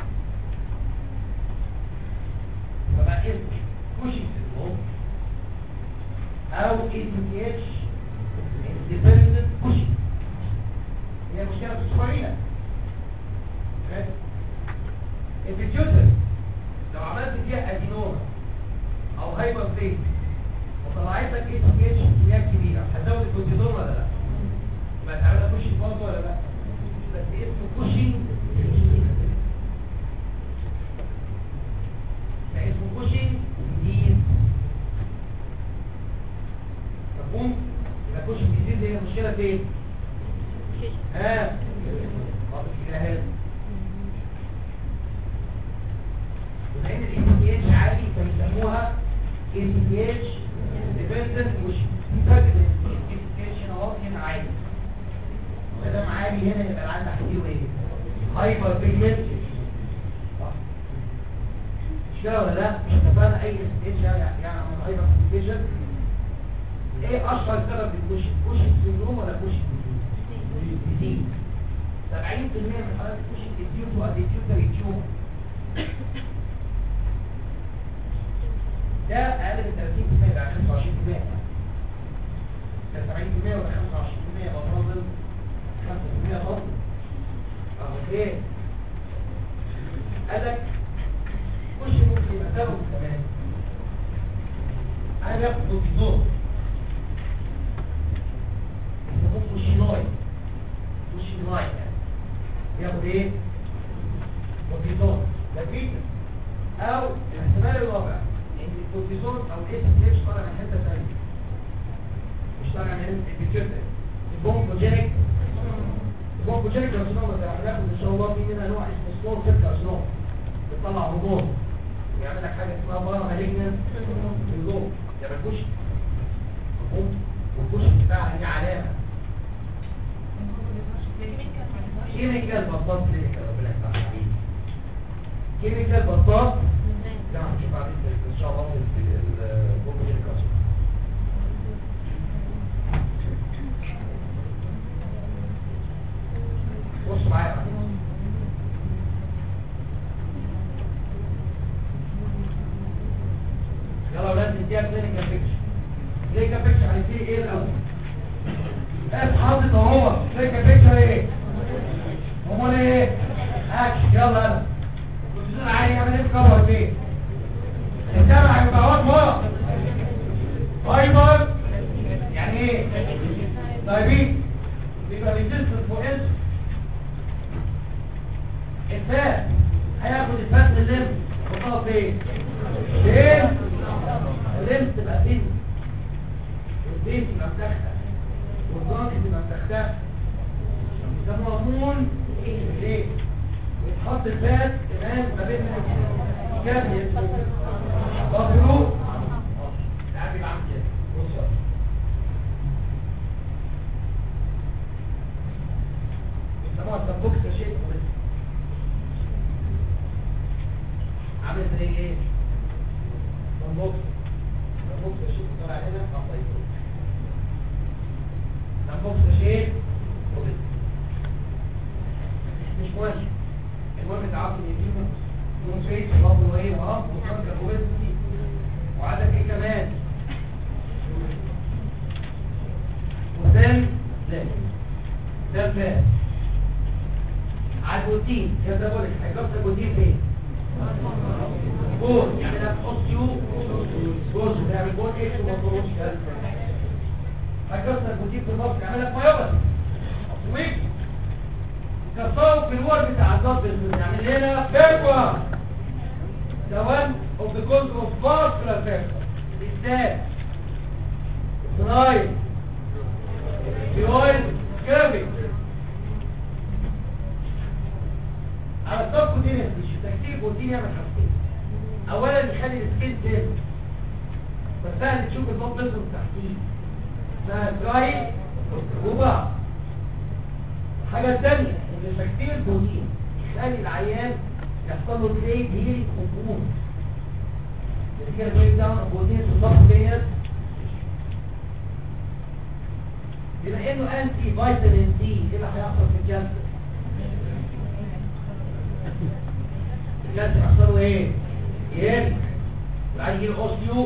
S1: فبقى اسمه pushing syndrome او ADH independent pushing هي مشكلة في الصغيرة الفيتيوتر لو عملت فيها ادينوما او هايبر فيك وطلعت لك ADH كميات كبيرة هتزود الكورتيزون ولا لا؟ يبقى تعملها pushing برضه ولا لا؟ بس اسمه كوشنج ده اسمه كوشنج ديز مفهوم؟ يبقى كوشنج ديز هي المشكلة فين؟ ها؟ واضح كده هنا لأن ال ACTH عالي فيسموها ACTH dependent pushing في فرق بين ال ACTH هنا واضح هنا عالي مادام عالي هنا يبقى العين تحتيه ايه هايبر بيجمنت صح مش كده ولا لا مش اتفقنا اي ستيج يعني يعني من هايبر بيجمنت ايه اشهر سبب للكوشن كوشن سيندروم ولا كوشن ديزيز 70% من حالات الكوشن ديزيز واديتيوتري تيوم ده اقل من 30% يبقى 25% ده 70% ولا 25% يبقى فاضل 5% فضل اهو ايه قال لك مش ممكن يبقى سبب كمان انا باخد كورتيزون يسموه كوشينوي كوشينوي يعني ياخد ايه كورتيزون ده فيتنس او الاحتمال الرابع ان الكورتيزون او الاس تي اتش طالع من حته ثانيه مش طالع من البيتيوتري البونكوجينيك البونكوجينيك كارسينوما ده هناخد ان شاء الله في منها نوع اسمه سمول سيل كارسينوما بيطلع هرمون ويعمل لك حاجه اسمها بارا مالجنان سندروم يا بالكوش والكوش بتاعها هي علامه كيميكال بطاط كلينيكال ربنا يفتح عليك كيميكال بطاط ده هنشوف بعدين ان شاء الله في البونكوجينيك كارسينوما بص معايا بقى. يلا يا ولاد نديها كلينيكال بيكتشر كلينيكال بيكتشر هنديه ايه الاول بس حاطط اهو كلينيكال بيكتشر ايه امال ايه اكشن يلا انا الكورتيزون عالي يعمل ايه في كفر فين الجامعة هيبقى وقت ورا فايبر يعني ايه دايبيت بيبقى ريزيستنت فور انسولين الفات هياخد الفات من الليمف وطلب فين فين الليمف تبقى فين والبيت تبقى متختة والضغط تبقى متختة ده مضمون ليه ويتحط الفات كمان ما بين كابل بطلو تعال بيبقى عامل كده بص يلا. بيسموها التنبوكس شيء عامل زي ايه تنبوكس تنبوكس شيء طالع هنا خطيط تنبوكس شيء مش مهم المهم تعرف ان في مونوسيت برضه ايه وهاب وكانسر اوبيستي وعدد ايه كمان وسام لا ده فات على البروتين كده بقول لك هيكسر البروتين فين بول يعني ده اوستيو بول بيعمل بول ايه ومطلوبش هيكسر البروتين في المصل يعمل لك مايوباثي ويك كسروا في الور بتاع الضغط يعمل هنا فيركوا ده one of the cause of vascular failure بالذات رايت بيويل كيرفي على الطب كوتينيوس مش تكتير بروتين يعمل حاجتين اولا يخلي السكين تيل فسهل تشوف البوب بيزم تحتيه اسمها دراي وبعض الحاجه الثانيه ان تكتير البروتين يخلي العيان يحصل له تريد هيلي كومبون كده بريك داون بروتين في الضغط ديت بما انه انتي فيتامين دي ايه اللي هيحصل في الكانسر الكانسر يحصل له ايه يقل وبعدين يجي الاوستيو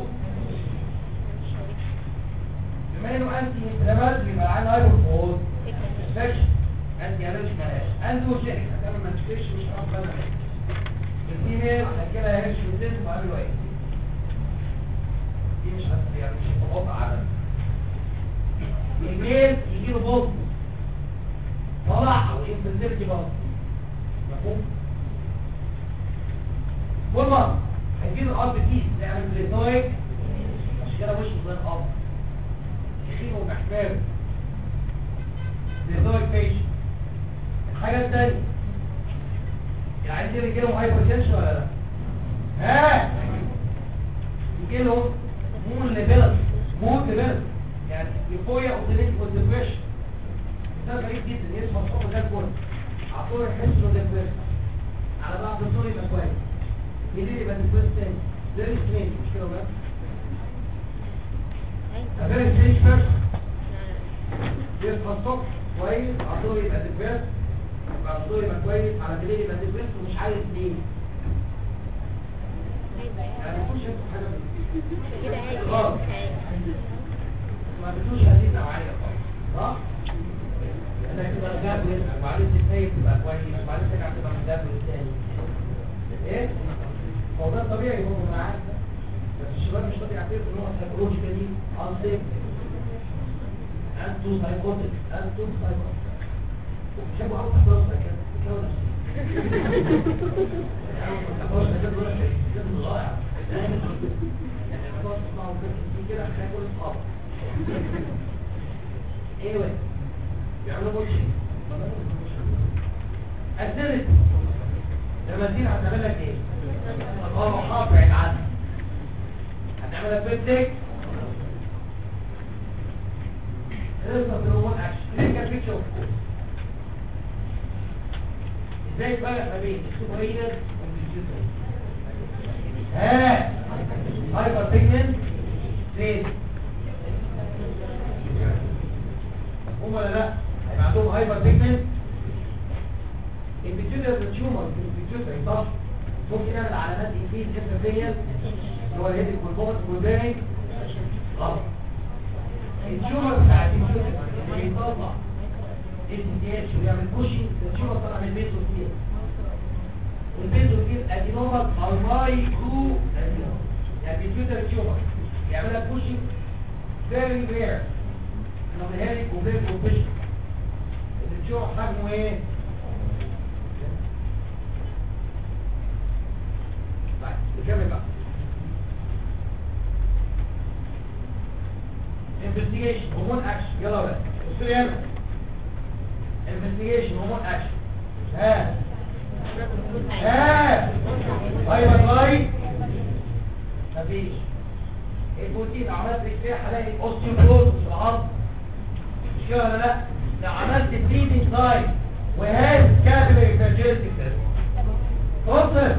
S1: بما انه انتي انفلاماتوري يبقى عنده هايبر انفكشن انتي الرجيك مالهاش اندوجينيك هتعمل ما تشتريش مش هتعرف بقى الفيميل هتجيلها هيرش وزيت وعملوا ايه دي مش هت يعني مش هتبقى على الميل يجيله بوز طلع وانفنتيرتي بوز مفهوم كل مرة هيجيله الاب كيس يعمل بليتويك عشان كده وشه زي الاب يخيله ومحتاج بليتويك بيشن الحاجة الثانية يعني دي رجالهم هايبرتنشن ولا لا ها يجي لهم مون ليفل مون ليفل يعني يفويا اوتيليتي والدبريشن ده غريب جدا يسمع صوته ده الكل عطوله يحس انه ديبريشن على بعض الدور يبقى كويس يجي يبقى ديبريشن تاني ده الاثنين مش كده بس A very strange person يصحى الصبح كويس عطوله يبقى ديبريشن يبقى الدور يبقى كويس على بالليل يبقى ديبريشن ومش عارف ليه يعني مش يبقى حاجه من غلط ما بدوش هذه النوعية خالص صح؟ لأنك تبقى مدبر وبعدين تتنيب تبقى كويس وبعدين ترجع تبقى مدبر تاني ايه؟ هو ده طبيعي هو انا عارف ده. بس الشباب مش طبيعي يعترف ان هو سايكولوجيكا دي انسيب انتو سايكوتك انتو سايكوتك وبتحبوا قوي تحضروا سايكات بتكون يعني الموضوع تسمعوا كده هيكون اصحاب anyway بيعملوا بولشي اسيرت لما تزيد هتعمل لك ايه الروحات بعيد عنك هتعمل لك بيبتك لسه في الهرمون اكشن كلينيكال بيكتشر اوف كورس ازاي تفرق ما بين السوبرينر والبيتيوتري ها هايبر بيجمنت ليه هم ولا لا هيبقى عندهم هايبر بيجمنت البيتيوتري تيومر في البيتيوتري صح ممكن نعمل علامات انفيز هيبرفيال اللي هو الهيدك والبومت والبيرنج غلط التيومر بتاع البيتيوتري اللي بيطلع اس دي اتش ويعمل بوشنج التيومر طالع من البيت وكتير والبيزو كتير ادينوما المايكرو ادينوما يعني البيتيوتري تيومر يعمل لك بوشنج فيري رير انه من هيدك وبيرنج وبوشنج التيومر حجمه ايه؟ طيب نكمل بقى investigation هرمون اكشن يلا بقى بصوا لي هنا investigation هرمون اكشن ها ها ايوه لاي مفيش البروتين عملت رجليه هلاقي اوستيوبروز في العظم مش كده ولا لا لو عملت بليدنج سايد وهاز كابيلاري فاجيلتي توصل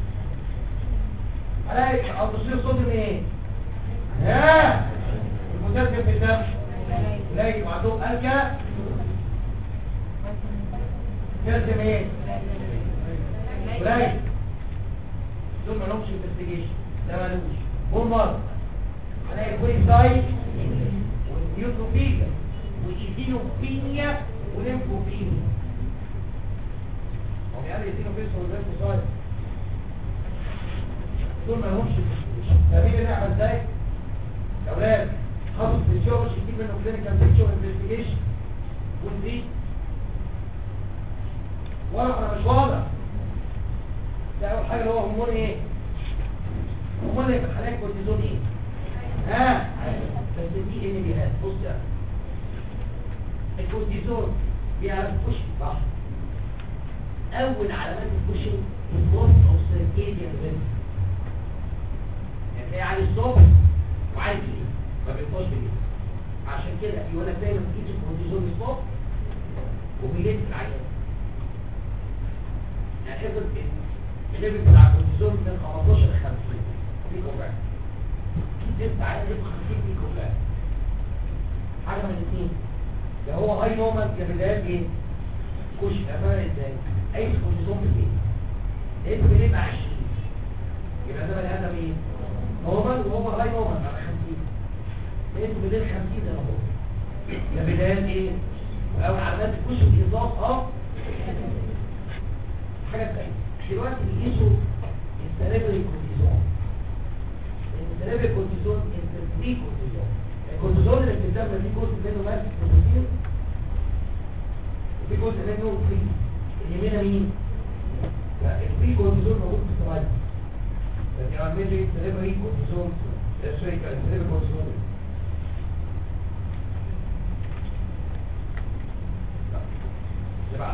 S1: هلاقي التصوير صوت ايه ها المتسم في الدم قليل وعندهم ألكا كالسيوم ايه قليل دول ما لهمش انفستيجيشن ده مالوش بون مارك هلاقي كويس سايت ونيوتروبيجا وايدينوبينيا وليمفوبينيا هو يعني ايدينوبينيا وليمفوسايت دول ما لهمش انفستيجيشن فمين نعمل ازاي يا اولاد خلص الشغل يجيب منه كلينيكال بيكتشر انفستيجيشن ونزيد واضح ولا مش واضح ده اول حاجه اللي هو هرمون ايه هرمون اللي في الحالات كورتيزون ايه ها بس دي ان بي هات بص يا الكورتيزون بيعرف كشف صح اول علامات الكشف البوست او سيركيديان ريزم يعني تلاقي عالي الصبح وعالي بالليل ما بيبقاش بالليل عشان كده يقول لك دايما تقيس الكورتيزون الصبح وبالليل في العيان يعني افرض الليفل بتاع الكورتيزون من 15 ل 50 ميكرو جرام ست عيان يبقى 50 ميكرو جرام حاجه من الاثنين ده هو هاي نورمال كبدايات ايه؟ كشف عباره ازاي؟ اي كورتيزون في البيت لقيته بالليل مع 20 يبقى ده بني ادم ايه؟ نورمال وهو هاي نورمال مع 50 لقيته بالليل 50 زي ما هو ده بدايات ايه؟ او علامات الكشف الاضافه اه حاجه ثانيه دلوقتي بيقيسوا السيريبري كورتيزون السيريبري كورتيزون الفري كورتيزون الكورتيزون اللي بتتدمر فيه جزء منه ماسك بروتين وفي جزء منه فري اللي منها مين؟ لا الفري كورتيزون موجود في السلايد يعني عامل لي سيريبري كورتيزون سوري سيريبري كورتيزون اللي بعده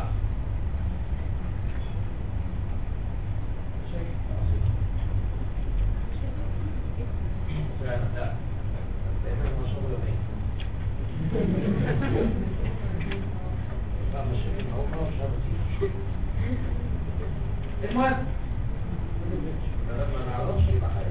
S1: المهم لما ما نعرفش يبقى حاجه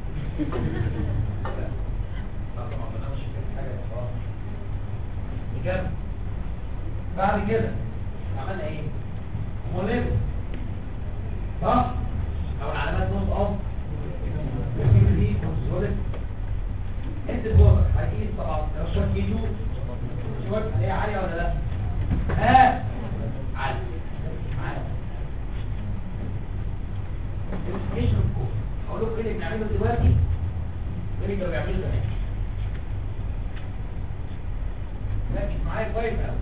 S1: لا طبعا ما نعرفش يبقى حاجه خلاص نكمل بعد كده عملنا ايه مولد صح او العلامات نص اوف دي كونسوليد انت الوضع هتقيس طبعا رشاق كيلو شويه هي عاليه ولا لا ها عاليه عاليه ايش الكود هقول لكم ايه اللي بنعمله دلوقتي وايه اللي كانوا بيعملوا زمان ركز معايا كويس قوي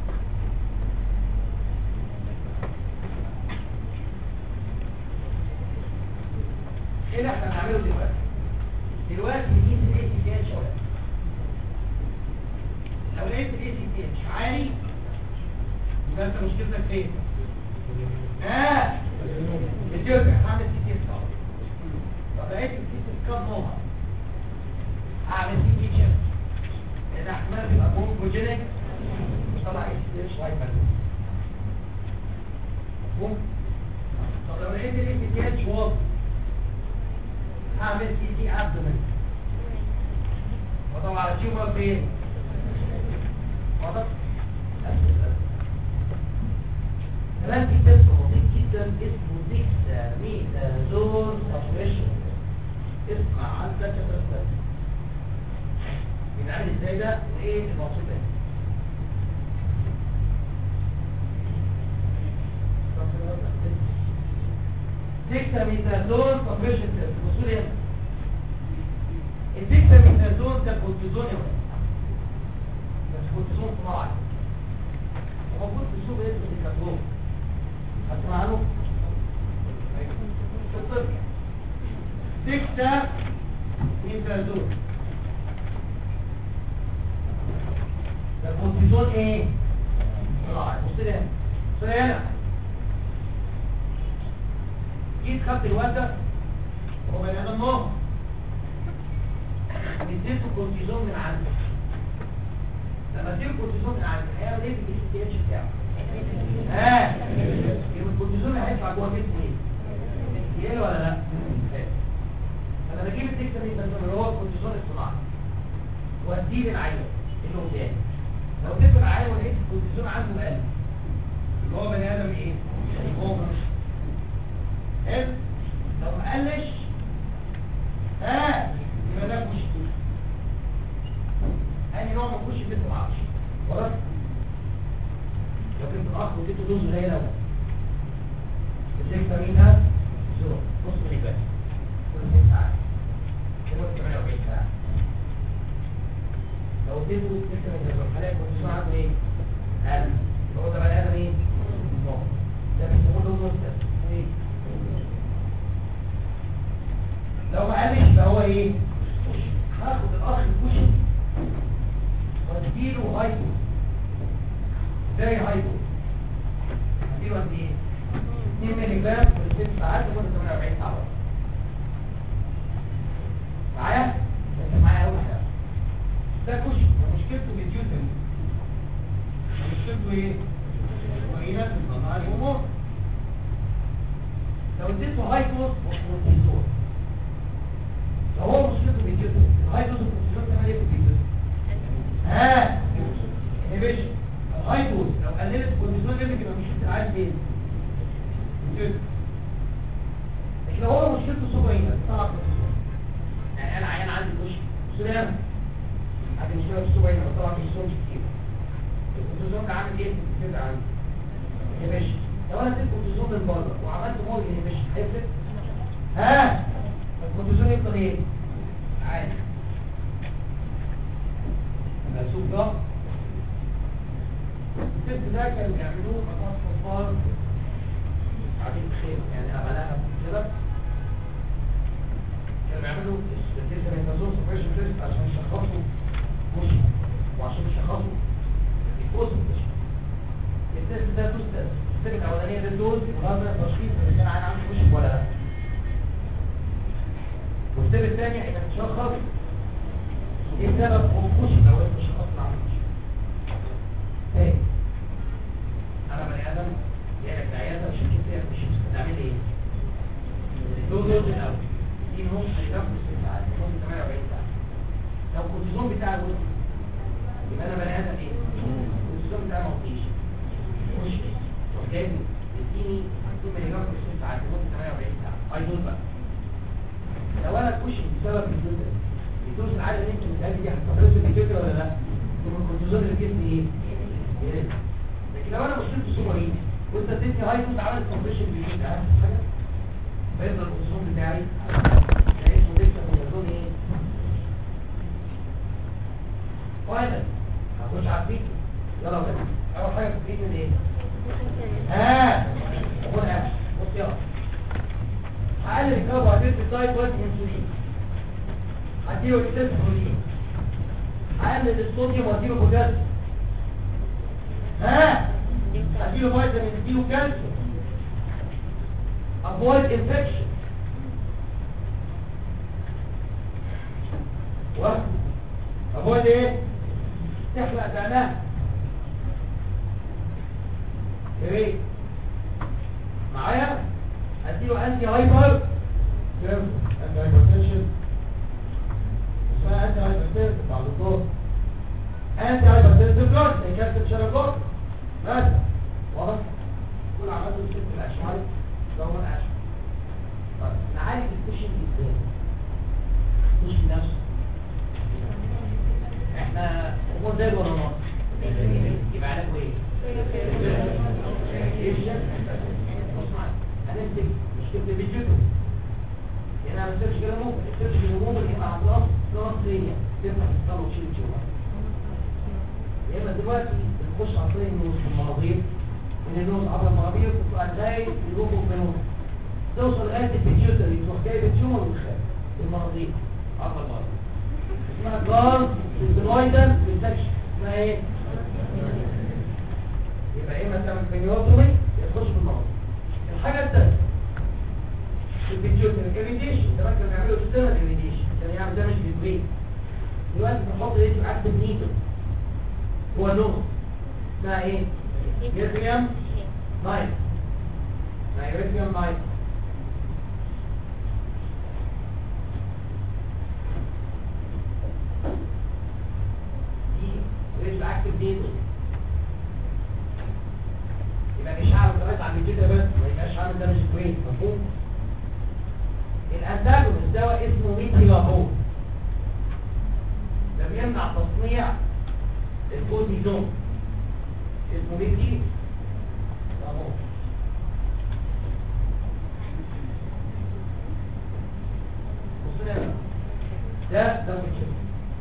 S1: ايه اللي احنا بنعمله دلوقتي دلوقتي نقيس الاي سي تي اتش ولا لو لقيت الاي سي تي اتش عالي يبقى انت مشكلتك فين ها بترجع هعمل سي تي سكاب طب لقيت السي تي سكاب نومر هعمل سي تي تشيب لان احتمال يبقى بونكوجينيك طلع ايه سي تي وايت مفهوم طب لو لقيت الاي تي اتش واضح هعمل سي تي ابدومين وطبعا على تيومر فين واضح كمان في تيست لطيف جدا اسمه ديكسا ميتازون سبريشن اسمع عن ده كده بيتعمل ازاي ده وايه المقصود ده ديكساميثازون سبريشن تيست بصوا لي هنا الديكساميثازون ده كورتيزون يا ولد بس كورتيزون صناعي وموجود في السوق اسمه ديكاتلون هتسمع عنه في الطب ديكساميثازون ده كورتيزون ايه؟ صناعي بص لي هنا بص لي هنا جيت خدت الواد ده هو بني ادم نار اديته كورتيزون من عندك لما اديله كورتيزون من عندك هيعمل ايه في الجسم تي اتش بتاعه ها يبقى الكورتيزون هيطلع جوه جسمه ايه يقل ولا لا انا بجيب الدكتاميثازون اللي هو الكورتيزون الصناعي واديه للعيان اللي قدامي لو اديت العيان ولقيت الكورتيزون عنده قل اللي هو بني ادم ايه هو مش حلو لو ما قالش ها يبقى ده كوش انهي نوع من كوش بنت ما اعرفش خلاص لو كنت الاخ واديته دوز قليله قوي الدكتور مين ده زيرو نص ملي جرام كل ست ساعات كده 48 ساعه لو اديته دكتور مين ده هلاقي الكورتيزون عنده ايه؟ قل يبقى هو ده بني ادم ايه؟ نوع ده بيسموه له نص ايه؟ لو ما قالش يبقى هو ايه هاخد الاخ الكشري واديله هايبو زي هايبو اديله قد ايه 2 مللي جرام في 6 ساعات لمده 48 ساعه معايا انت معايا اول حاجه ده كشري مشكلته بالجوتن مشكلته ايه وينات الضغط الامور لو اديته هايبو وكورتيزون لو هو مشكلته بالجسم الهاي دوز الكورتيزون تعمل ايه في الجسم ها انهبيشن الهاي دوز لو قللت الكورتيزون ليفل يبقى مشكله العيان فين الجسم لكن لو هو مشكلته سوبر هنا طلع كورتيزون يعني انا عيان عندي مشكله سلام عندي مشكله في السوبر هنا طلع كورتيزون كتير الكورتيزون ده عامل ايه في الجسم عندي انهبيشن لو انا اديت كورتيزون من بره وعملت مور انهبيشن هيفرق ها الكورتيزون يفضل ايه عادي السوق ده الست ده كانوا بيعملوه مقاس صفار عديد خير يعني عملها كده كانوا بيعملوا الديساميتازون سبريشن تيست عشان يشخصوا مش وعشان يشخصوا الكوز التيست ده تو ستيبس الستيب الاولانيه ده الدوز وهذا التشخيص اذا كان عين عنده مش ولا لا والسبب الثاني انك تشخص ايه سبب خروج لو انت شخصت مع تاني انا بني ادم جاي لك العياده مش كده مش هتعمل ايه دول دول الاول دي هم هيكفوا ست ساعات هم 48 ساعه لو الكورتيزون بتاع الوزن يبقى انا بني ادم ايه الكورتيزون بتاعي ما فيش مش تروح جايب اديني 2 ملي جرام في ست ساعات لمده 48 ساعه اي دول بقى لو انا كوش بسبب الجزء الدوز العالي اللي انت بتقابل دي هتحرص الفكره ولا لا ثم الكورتيزون اللي في جسمي ايه يقل لكن لو انا مشكلتي سوبرين وانت اديتني هاي دوز عملت كومبريشن بالجسم اهم حاجه فيفضل الكورتيزون بتاعي يعني اسمه لسه الكورتيزون ايه واحد هخش على الفيديو يلا بقى اول حاجه في الفيديو ايه ها خد اكشن بص يلا هقلل الكربوهيدرات الدايت وزن انسولين هديله اكسس بروتين هقلل الصوديوم واديله بوتاسيوم ها هديله فيتامين اديله كالسيوم avoid infection و avoid ايه تحلق دقنها ايه معايا اديله انتي هايبر
S2: كام انت هايبرتنشن اسمها انت هايبرتنشن بعد الظهر
S1: انتي هايبر بلوك زي كابتن شارع بلوك بس واضح كل عملته ست الاشعار لو من اشعار طيب نعالج الكوشن ازاي مش نفسه احنا امور زي ولا ناقص يبقى علاجه ايه هنمسك مشكلة الفيديو هنا ما نسيبش كده ممكن نسيبش الهموم اللي هي عضلات نصية تفتح الصلاة وتشيل الجوع يا اما دلوقتي بنخش عن طريق النوز في المناظير من النوز عبر المناظير تطلع ازاي يروح بنوز توصل لغاية الفيديوتري تروح جايب التيومر والخارج المناظير عبر المناظير اسمها جارد سيزونويدال انفكشن اسمها ايه؟ يبقى اما تعمل بنيوتومي يخش في المناظير الحاجة الثانية الفيديوتري الريديشن زمان كانوا بيعملوا سيستم الريديشن كان يعمل دامج للبرين دلوقتي بنحط ايدي عكس النيدل هو نوع اسمها ايه؟ يرفيوم نايت اسمها يرفيوم نايت دي ريش عكس النيدل يبقى مش هعمل دلوقتي على كده بس ما يبقاش عامل دامج للبرين مفهوم؟ الانتاجونست دواء اسمه ميتيلابون ده بيمنع تصنيع الكورتيزون اسمه ميتي لابون بص لي ده ده مشكلة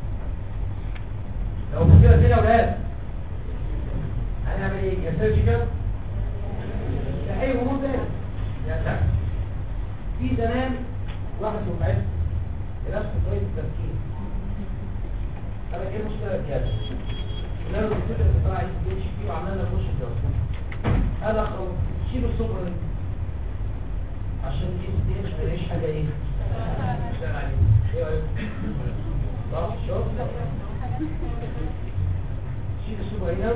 S1: لو مشكلة كده يا ولاد هنعمل ايه يا سيرجيكال يا اي هرمون تاني يا سلام في زمان واحد من بعيد بنفس طريقة التفكير قال لك ايه المشكلة يا كده؟ قلنا له الدكتور اللي طلع عايز يمشي فيه وعملنا نخش في الجوازات قال لك خلاص شيلوا السكر ده عشان الاس دي اتش ما يلاقيش حاجة ايه؟ اشتغل عليه ايه رايك؟ خلاص شوف شيل السكر هنا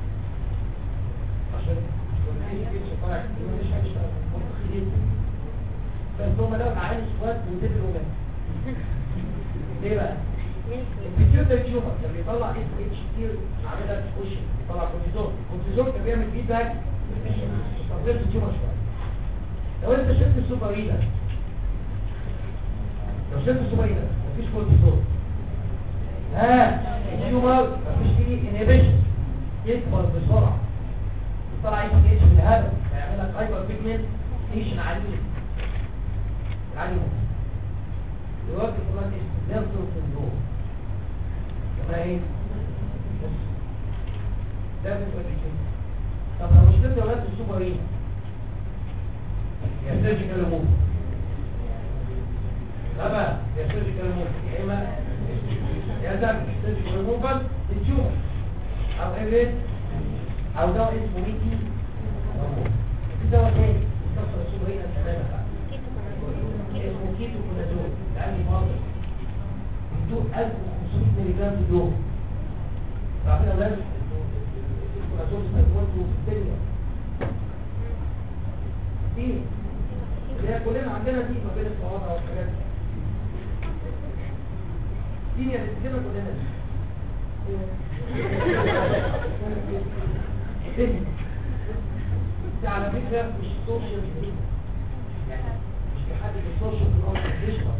S1: عشان الاس دي اتش طالع ما يلاقيش حاجة يشتغل منطقي جدا بس هم لو معاني سكوات ودبروا منه ليه بقى؟ الفيديو ده تيومر كان بيطلع اس اتش كتير عاملها في وش بيطلع كورتيزون الكورتيزون كان بيعمل فيدباك تطبيق التيومر شويه لو انت شلت السوبرينا لو شلت السوبرينا مفيش كورتيزون ها التيومر مفيش فيه انهبيشن يكبر بسرعه يطلع اس اتش من الهدف فيعمل لك هايبر بيجمنتيشن عنيف العالي ممكن دلوقتي كمان اسمه نيرتون سندروم كمان ايه؟ بص ده بتقول كده طب لو مشكلة دولات السوبرين يا سيرجيكال موف لا بقى يا سيرجيكال موف يا اما يا ده سيرجيكال موفال التيومر او ايه او دواء اسمه ميتي في دواء تاني يكسر السوبرين تماما بقى اسمه كيتو كونازول لأني مرض بدون 1500 ملي جرام في اليوم عارفين يا ولاد الكونازول استخدمته في الدنيا دي اللي هي كلنا عندنا دي ما بين الصوابع والحاجات دي دي يا بنتنا كلنا دي دي على فكرة مش سوشيال ميديا يعني مش بيحدد السوشيال في الأرض بيشرب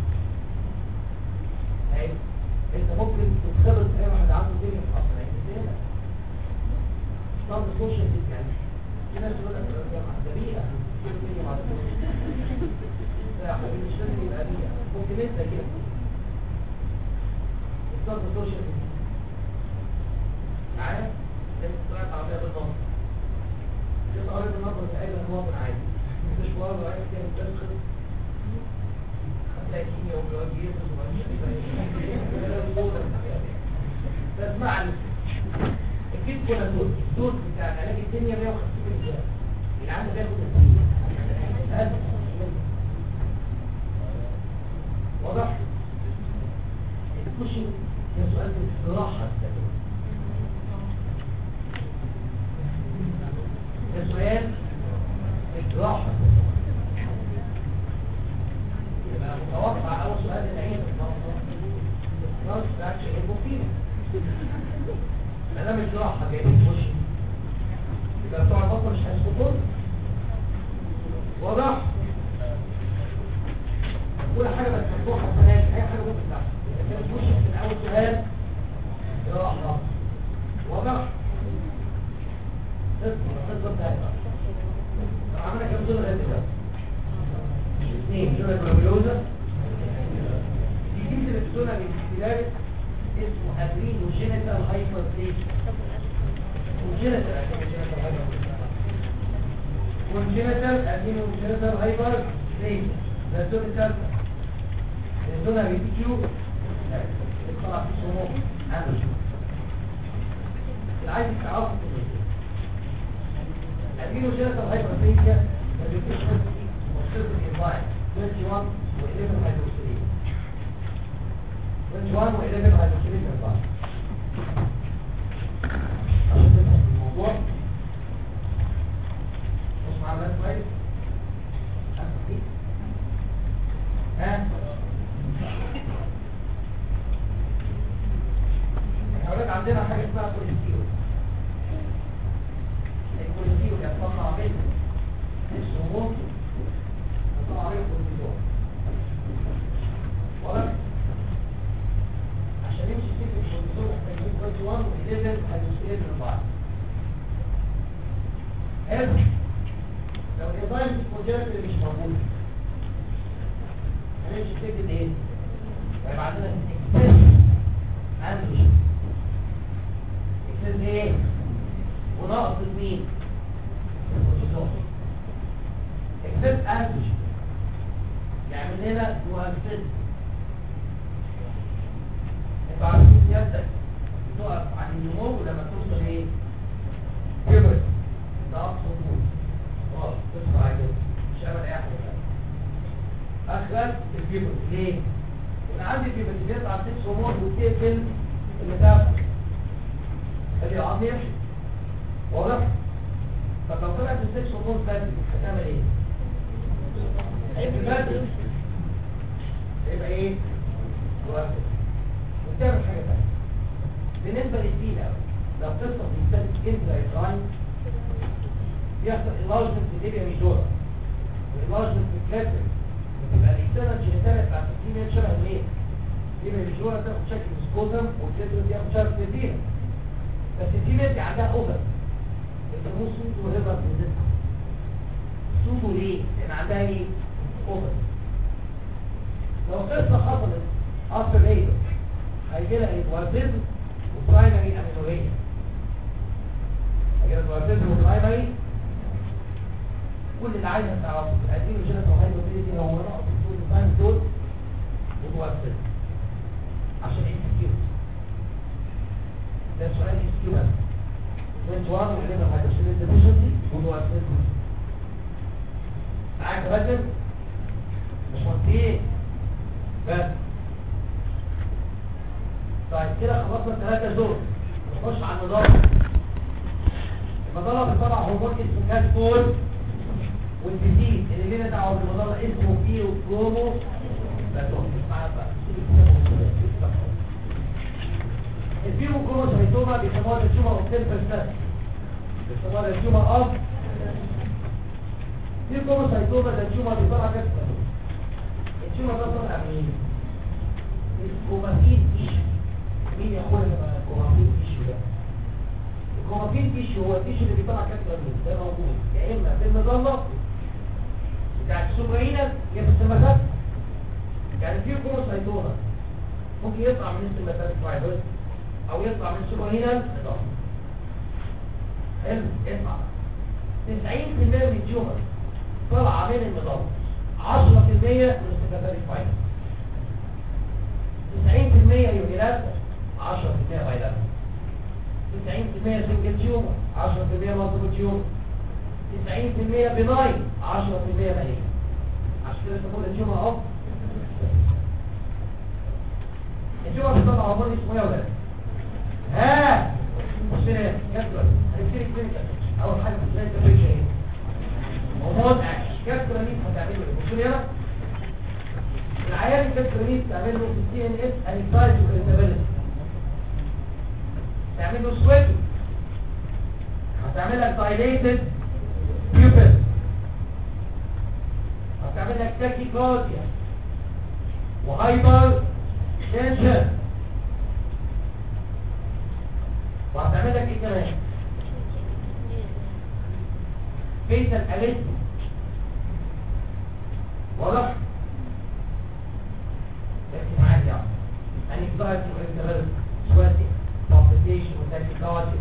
S1: يعني انت ممكن تتخلط اي واحد عنده دنيا في اصلا يعني دنيا مش طالب السوشيال ميديا يعني في ناس يقول لك يا جماعه ده بيئه كل الدنيا مع السوشيال لا يا حبيبي مش لازم يبقى بيئه ممكن انت كده تطلب السوشيال ميديا معايا انت طلعت عربيه بالنص جيت قريت النظره في اي مواطن عادي مش مواطن عادي كده بتدخل هتلاقي كيمياء وبيولوجيا فاسمعني الكيس كنا دول الدوز بتاع علاج الدنيا 150 ملي جرام العام بياخد 60
S3: سألت واضح الكوشن ده سؤال في الجراحة ده سؤال في الجراحة يبقى متوقع أول سؤال العين خلاص ده شيء مفيد ما دام الجراحة جايبين كوشن يبقى بتوع البطن مش هيسقطون واضح كل حاجة بس مفتوحة السنة أي حاجة ممكن تحصل إذا كانت مش من أول سؤال جراحة واضح اصبر اصبر تاني عملنا كام سنة غير كده اثنين سنة جلوبيوزا دي جزء من السنة من اختلاف اسمه ادرينوجينيتال هايبرتيشن congenital congenital adrenocongenital hyperplasia ده الزون الثالثة الزون اللي بيجيو الطلع في سموم عنده شو اللي عايز يتعرف adrenocongenital hyperplasia ده بيكتشف مصير الانفاير 21 و 11 هيدروكسيلين 21 و 11 هيدروكسيلين انفاير عشان تفهم الموضوع بص معايا بقى كويس ها الحيوانات عندنا حاجه اسمها كوليسترول الكوليسترول يتصنع منه السموم يتصنع منه كوليسترول واضح عشان يمشي سكه الكوليسترول محتاجين كويس 1 و11 هيدروكسيلين من بعض حلو لو الانزيم الكونجنت اللي مش موجود هنمشي سكه ايه؟ هيبقى عندنا اكسس اندروجين اكسس ايه؟ وناقص مين؟ الكورتيزول اكسس اندروجين يعمل لنا مؤكسس انتوا عارفين سيادتك تقف عن النمو لما توصل ايه؟ كبر ده اقصى طول خلاص تطلع كده مش هعمل اي حاجه اخرج الفيبر ليه؟ انا عندي فيبر بيطلع ست هرمون وتقفل المتابعه اللي العظم يمشي واضح؟ طب لو طلعت الست هرمون بدري هتعمل ايه؟ هيبقى بدري هيبقى ايه؟ مؤثر وتعمل حاجه ثانيه بالنسبه للفيل لو قصه بيستهدف انترايتراين بيحصل انلارجمنت في الليبيا ميجورا والانلارجمنت في الكاتر يبقى الاكسترنال جينيتاليا بتاعت الفيميل شبه الايه؟ الليبيا ميجورا تاخد شكل سكوتم والكاتر بياخد شكل الفيميل بس الفيميل دي عندها اوفر بيسموه سودو هيبر ريزيستنس سودو ليه؟ لان عندها ايه؟ اوفر لو قصه حصلت اصل ليبر هيجي لها ادوازيزم وبرايمري امينوريا هيجي لها ادوازيزم وبرايمري كل اللي عايزه تعرفه الادين وجينات وهايبوتيزي هو نقط الدول الفاين دول وتوصل عشان اكسكيوت ده سؤال اكسكيوت بس 21 وعلينا هايبوتيزي ديفيشنسي وتوصل معاك بدل مش منطقي بس طيب كده خلصنا الثلاثه دول نخش على المضاد المضاد بيطلع هرمون اسمه كاتفول والجديد اللي لنا دعوه بالمضاد اسمه فيه وكرومو لا تهمش معايا بقى الفيرو كرومو سيتوما بيسموها التيومر اوف تيمبرسنت بيسموها التيومر اوف في كرومو سيتوما ده التيومر بيطلع كاتفول التيومر ده طالع مين؟ الكروماتين تيشو مين يا اخويا اللي الكروماتين تيشو ده؟ الكروماتين تيشو هو التيشو اللي بيطلع كاتفول ده موجود يا اما في المظله بتاعت السوبرينا يا في السمكات يعني في كروموسايتوما ممكن يطلع من السمكات فايبرز او يطلع من السوبرينا نظام حلو يطلع 90% من التيومر طالعه من النظام 10% من السمكات فايبرز 90% يونيلات 10% فايبرز 90% سنجل تيومر 10% مالتيبل تيومر 90% بناين 10% مالي عشان كده بنقول الجمعة اهو الجمعة بتطلع هرمون اسمه ايه يا ولاد؟ ها بص هنا كاتبه هنبتدي كلينيكال اول حاجه في الكلينيكال بيكتشر ايه؟ هرمون اكشن كاتبه مين هتعمل له ايه؟ بص لي هنا العيان كاتبه مين تعمل له في السي ان اس انكزايتي وكريتابيلتي تعمل له سويتنج هتعمل لك دايليتد بيوبل هتعمل لك تاكيكارديا وهايبر تنشن وهتعمل لك ايه كمان فيتال اليت واضح لكن معاك يعني انكزايتي وانترست سويتنج كومبليكيشن وتاكيكارديا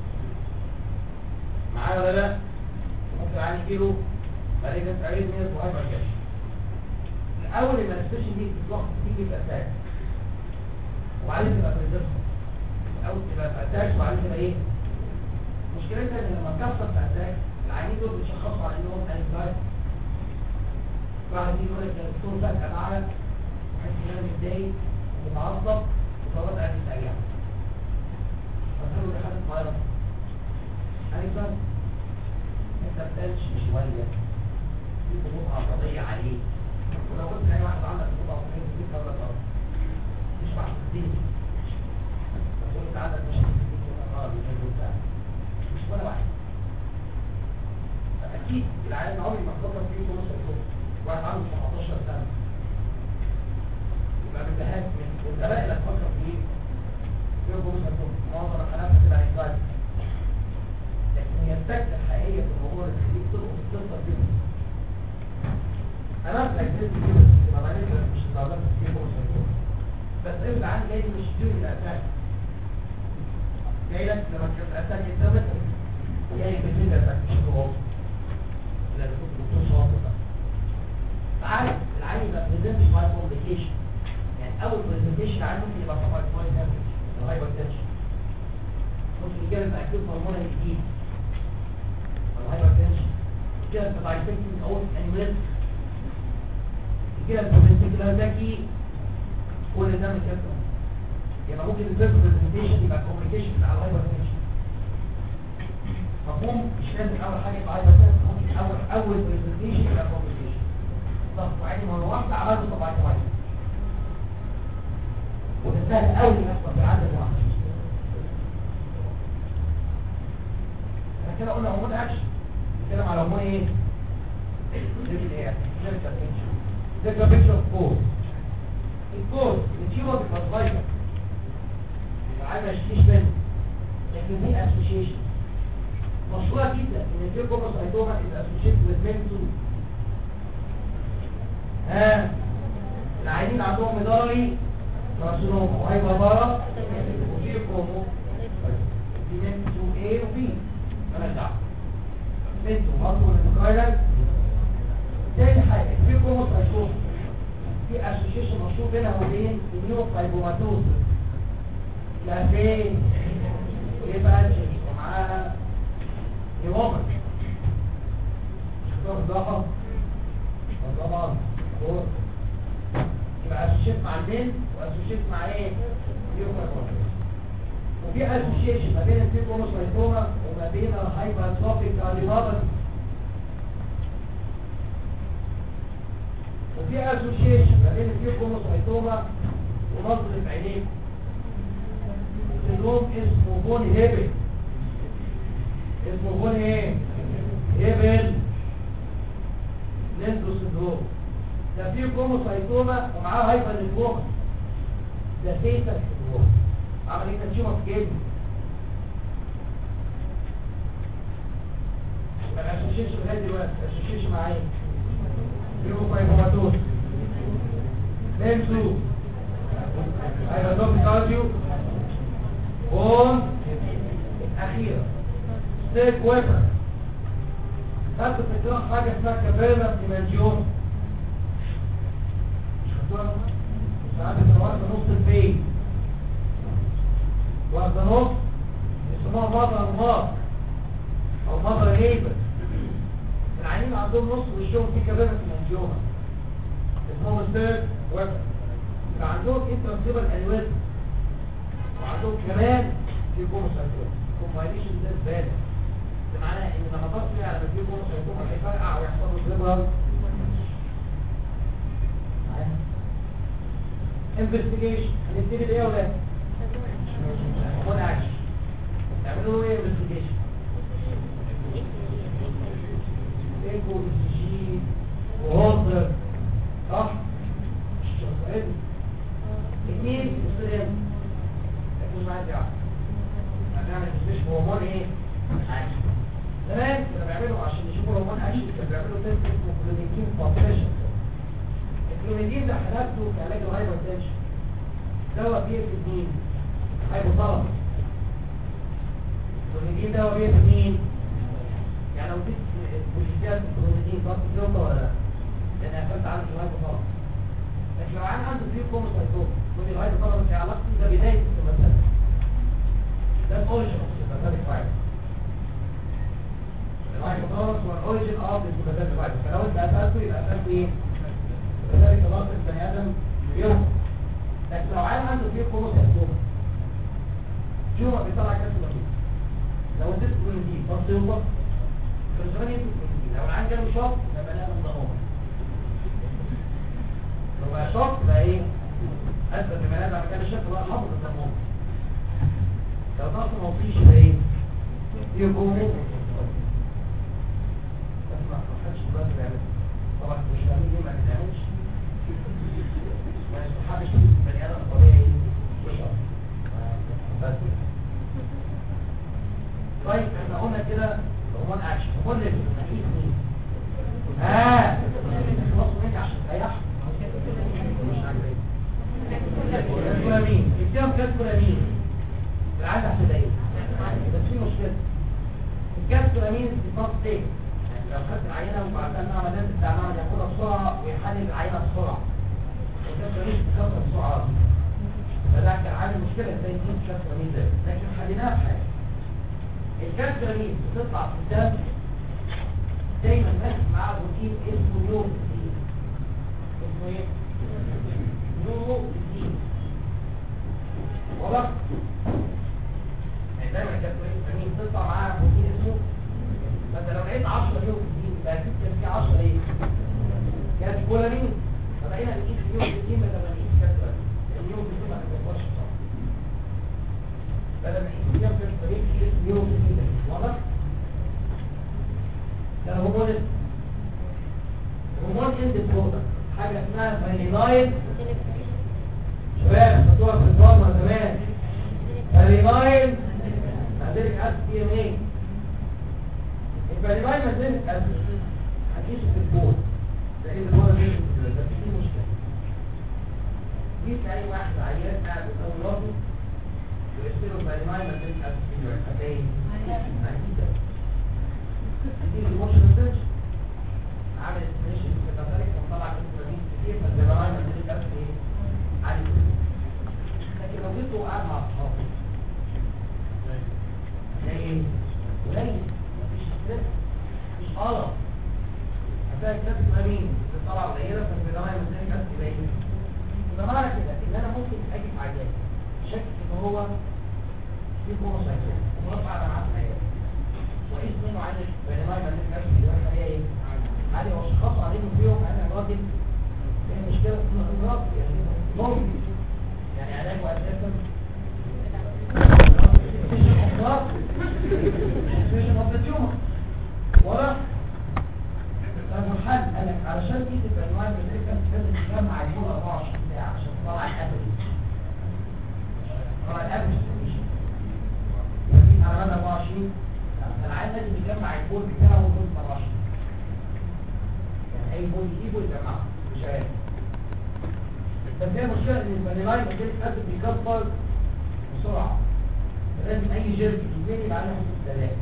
S3: معايا ولا لا ممكن يعني كيلو مالجنت اريثميا وهايبر كاش الاول المانيفستيشن دي بتروح تيجي في اتاك وبعدين تبقى بريزرفر الاول تبقى في اتاك وبعدين تبقى ايه مشكلتها ان لما تكسر في اتاك العيانين دول بيشخصوا على انهم انكزايتي واحد يجي يقول لك يا دكتور فجأة معايا بحس ان انا متضايق ومتعصب وطلبات قلبي سريعة فقالوا لي حاجة صغيرة أيضا أنت بتنشي شوية في ضغوط عصبية عليك ولو قلت لأي واحد عندك ضغوط عصبية في البيت ولا ضغط مش محسوسين تقول أنت عندك مش محسوسين ولا اه بيجيبوا بتاع مش ولا واحد فأكيد العيال عمري ما فكر فيه في نص الفوق واحد عنده 17 سنة يبقى بالبهات من والآباء اللي تفكر فيه يرجو نص الفوق معظم الحالات بتبقى انكزايتي لكن هي الفكرة الحقيقية في الموضوع اللي تخليك ترقص القصة كده أنا أفلك جزء كده ما معنيش مش الدرجات كتير بقى بس افرض عندي جاي مش ديون الأتاك جاي لك لما كانت الأتاك اتثبت جاي بجين الأتاك مش الغوص لا ده كنت دكتور شاطر بقى فعارف العين يبقى بريزنتش ماي كومبليكيشن يعني أول بريزنتيشن عنده ممكن يبقى طبعا كويس هامش الهايبر تنشن ممكن يجيلك بأكيد هرمون جديد الهايبرتنشن يجيلك بايسكتنج او انيميل يجيلك بومنتيكولار ذكي كل ده من كده يبقى ممكن الفيرست برزنتيشن يبقى كوميونيكيشن على الهايبرتنشن مفهوم مش لازم اول حاجه يبقى هايبرتنشن ممكن اول اول برزنتيشن يبقى كوميونيكيشن ضغط عالي مره واحده عملته طبعا كويس وده سهل قوي يحصل في عدد واحد كده قلنا هرمون اكشن نتكلم على هرمون ايه ليفل ايه ليفل بيكتشر ليفل بيكتشر اوف كوز الكوز التيومر بيبقى صغير العيال ما يشتيش منه لكن دي اسوشيشن مشهوره جدا ان الفيبروس ايتوما از اسوشيتد وذ مينتو ها العيانين عندهم مداري كارسينوما وهيبقى بره وفي كرومو في مينتو A وبي مالهاش دعوه انتوا اصلا المقايلة تاني حاجة في كوموس هيشوف في اسوشيشن مشهور بينها وبين النيو فايبوماتوز لا فين ايه بقى ومعاها نيوما شفتوها بالضغط طبعا فوق يبقى اسوشيت مع البنت واسوشيت مع ايه نيو فايبوماتوز وفي اسوشيشن ما بين الفيبروموسايتوما وما بين الهايبرتروفيك كارديوباثي وفي اسوشيشن ما بين الفيبروموسايتوما ونظرة عينيك سندروم اسمه فون هيبل اسمه فون ايه هيبل ليندرو سندروم ده فيه كروموسايتوما ومعاه هايبر لينفوما ده فيتال سندروم عملية تنشيمة في جيبه ما الاسوشيشن لغاية دلوقتي الاسوشيشن مع ايه؟ ليوفايبوماتوس لينسو هيباتوم كارديو بون أخيرا ستيك ويبر خدت في الجراح حاجة اسمها كابيلا ديمنجيوم مش خدتوها ساعات بتبقى واخدة نص البيت واخدة نص يسموها مضر المار أو مضر هيبر وشهم في كمان منجومة اسمهم ستيرد ويبر يبقى عندهم انترسيبل انويزم وعندهم كمان في كوموسايتوم كومبايليشن ده زباله ده معناه ان لما تصل على في كوموسايتوم هيفرقع ويحصل له سيربرال انفستيجيشن هنبتدي بايه يا ولاد؟ هون اكشن تعملوا ايه انفستيجيشن؟ ايكو جي وهوزر صح؟ شغال اثنين مسلم لكن ما عندي واحد هنعمل مش هرمون ايه؟ اكشن زمان كانوا بيعملوا عشان يشوفوا هرمون اكشن كانوا بيعملوا تيست اسمه كلونيكين فابريشن الكلونيكين ده حالته كعلاج الهايبر تنشن دواء بيقتل مين؟ هايبوثالاموس الكلونيكين دواء بيقتل مين؟ يعني لو اديت بوشيتات الكلونيكين ضغط الجوطه ولا لا؟ لان قفلت عنه الهايبوثالاموس لكن لو عن عنده فيه كوموسايتوم تقول لي الهايبوثالاموس هي علاقته ده بدايه السماتات ده الاوريجن اوف السماتات فايروس الهايبوثالاموس هو الاوريجن اوف السماتات فايروس فلو انت قفلته يبقى قفلته ايه؟ لذلك خلاص البني ادم يوم لكن لو عيل عنده فيه كوموسايتوم جوه بيطلع كاس مهيب لو اديت كلونيدين بس يوضح في الزمان يدي كلونيدين لو العيل جاله شوك يبقى بني ادم ضمور لو بقى شوك يبقى ايه؟ اثبت بني ادم كان الشك بقى حافظ الضمور لو ضغط ما فيش يبقى ايه؟ فيه كوموسايتوم بس ما حدش دلوقتي بيعمل طبعا مش فاهمين ليه ما بنعملش ما يستحقش بني ادم طبيعي يشرب بس طيب احنا قلنا كده هرمون اكشن هرمون اللي بنقيس مين ها خلاص مني عشان تريح مش عاجبني كاسكولامين اديهم كاسكولامين بالعاده هتلاقيه بس في مشكله الكاسكولامين صفات ايه لو خدت العينه وبعدها المعمل بتاع المعمل ياخدها بسرعه ويحلل العينه بسرعه الكاسكولامين بتكسر بسرعه فده كان عامل مشكله زي دي الكاسكولامين ده لكن حليناها بحاجه الكاسكولامين بتطلع في الدم دايما ماسك معاه بروتين اسمه نيو اسمه ايه؟ نيو واضح؟ يعني دايما الكاسكولامين بتطلع معاه بروتين اسمه فانت لو لقيت 10 يوم جديد يبقى اكيد كان في 10 ايه؟ كانت كولامين فبقينا نقيس اليوم جديد بدل ما نقيس كاسكولامين اليوم جديد ما بيكبرش صح بدل ما نقيس اليوم كاسكولامين نقيس اليوم جديد واضح؟ ده هرمون هرمون اند برودكت حاجه اسمها فانيلايد شباب خدوها في الفارما زمان فانيلايد هذلك اس بي ام ايه الفانيلايد مازال اساسي هتقيسه في البول لان البول دي بس في مشكله جيت اي واحد عيان قاعد قدام راسه ويشتروا الفانيلايد مازال اساسي هتلاقي عجيبه دي الايموشنال سيرش عامل استيميشن في الكاتاليك وطلع كتير كتير فالفانيلايد مازال اساسي عالي لكن لو جيت وقعد مع اصحابه هتلاقي ايه؟ قليل مفيش ستريس مفيش قلق هتلاقي الناس امين بتطلع قليله فالبدايه مثلا الناس قليله ده معنى كده ان انا ممكن اجي في عيان شك ان هو في كونوسايتوم ومرفع على معاه العيان واقيس منه عين البدايه مثلا الناس اللي هي ايه؟ عادي هو شخص عليه من فيهم انا راجل في مشكله في الامراض يعني ممكن يعني علاجه اساسا مش مبتدئون ولا طب والحل قال لك علشان تيجي في عنوان المدرسة لازم تجمع الجول 24 ساعة عشان تطلع الافريج تطلع الافريج يعني على مدى 24 العيال لازم يجمع الجول بتاعه طول 24 يعني اي جول يجيبه يجمعه مش عارف بس هي المشكلة ان الفانيلاين مدرسة لازم بيكبر بسرعة لازم اي جيرك يجي يبقى عليه حدود ثلاثة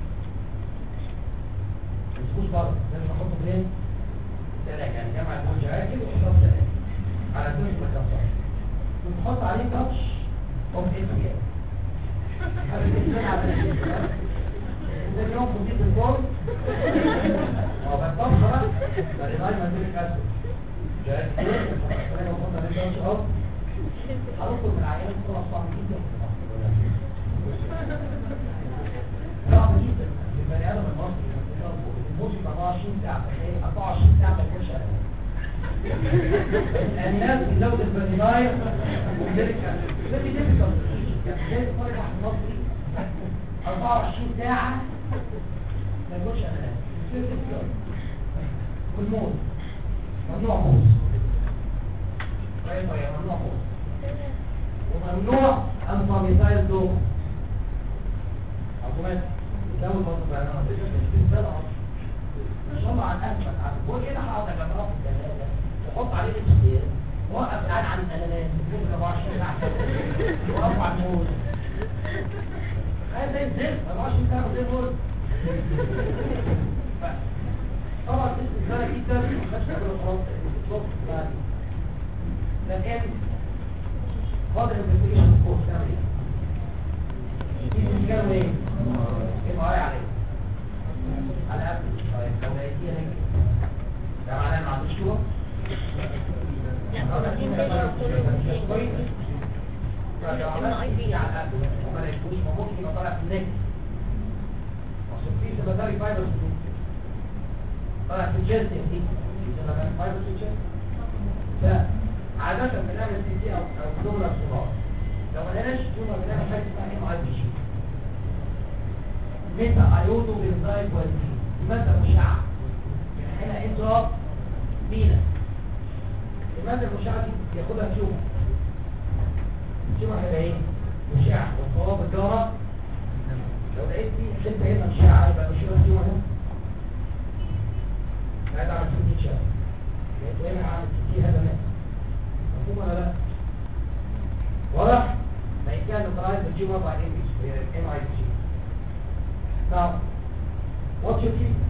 S3: مش بره لازم احطه فين؟ ثلاثة يعني جمع الموجة راكب وحطه ثلاثة على كل مكان ونحط عليه تاتش اوف اتيان هذا الاتيان على الاتيان ده اليوم مدير الجول هو بس فالإناي ماتيريك أسيد جاءت كده فأنا بفضل أن أنت أهو هنخرج من العيان بسرعة صعب جدا صعب جدا البني آدم المصري الموت 24 ساعة تخيل 24 ساعة ما يكونش الناس بتزود البنيناير وذلك very difficult يعني زي الطالب واحد مصري 24 ساعة ما يكونش أناناس very difficult والموت ممنوع موت طيب طيب ممنوع موت وممنوع انفاميتايل دو عقومات يزود برضه بقى انا مش بنسال ان شاء الله عن اثبت عن هو ايه انا هقعد اجمعه في الثلاثه وحط عليه الاشتياق وقف قاعد عن الاناناس ممكن 24 ساعه وقف على الموز هذا زي الزفت 24 ساعه زي الورد طبعا اسم سهل جدا مش هقول خلاص بالظبط يعني لكن قدر الانفستيجيشن كورس تعمل ايه؟ دي كانوا ايه؟ ايه معايا عليه؟ على قبل طيب لو لقيتيها هيك ده معناه ما عندوش شروط؟ لو عملت فيه على قبل وما لقيتوش ما ممكن يبقى طالع في النجم عشان في سيباتاري فايبرز طالع في الجلد دي سيباتاري فايبرز في الجلد لا عادة بنعمل سي تي او او دوبلر صغار لو ما لقيناش تومر بنعمل حاجه اسمها ام اي بي جي ميتا ايودو بنزايد والدين المادة مشعة هنا انترا بينا المادة المشعة دي ياخدها تيومر التيومر هيبقى ايه؟ مشع والصواب الجارة لو لقيت دي حتة هنا مشعة يبقى مش هنا تيومر هنا قاعد على سي تي شاب لقيت هنا عامل سي تي هذا مات مفهوم ولا لا؟ واضح؟ ما كان نقراء التيومر بعد ام اي بي جي Now, what's your key?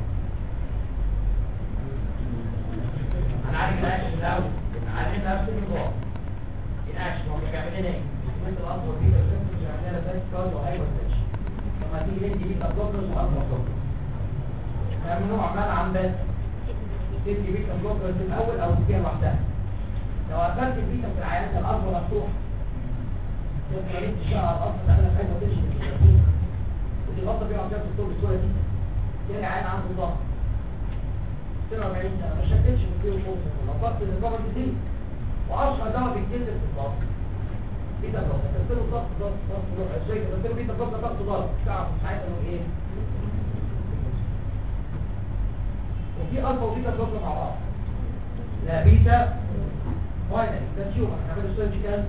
S3: انا عارف الاكشن الاول عارف نفس النظام الاكشن هم بيعملوا ايه مثل الاصل دي السيمبتومز بيعملوا لها بس كارد وهايبر تنشن لما تيجي ندي بيتا بلوكرز والفا بلوكرز بيعملوا عمال عن بس تدي بيتا بلوكرز الاول او تديها لوحدها لو قفلت البيتا في العيانات الارض مفتوح تبقى ريت الشعر الاصل تعمل هايبر تنشن ودي غلطه بيقع فيها الدكتور بسهوله جدا تلاقي عيان عنده ضغط 42 سنه ما شكتش في الكيلو فوق لو ضغط الرقبه جديد واشهر دواء بيتكتب في الضغط بيتا ضغط كتبت له ضغط ضغط ضغط ضغط ازاي كتبت له بيتا ضغط ضغط ضغط تعرف ساعتها انه ايه وفي الفا وبيتا ضغط مع بعض لا بيتا فاينل ده تيومر هنعمله سيرجيكال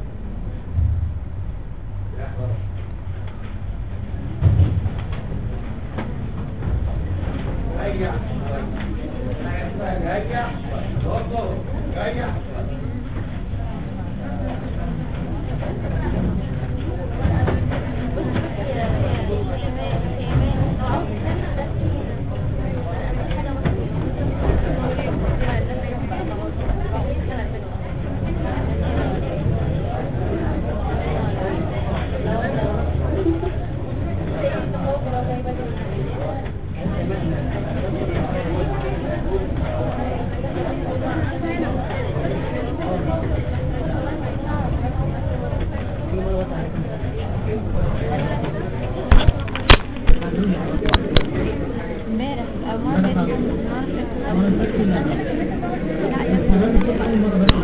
S3: ريح ريح دكتور ريح
S4: امبارح او مرة النهارده
S2: أنا فاكر إن- أنا فاكر إن أول مرة بس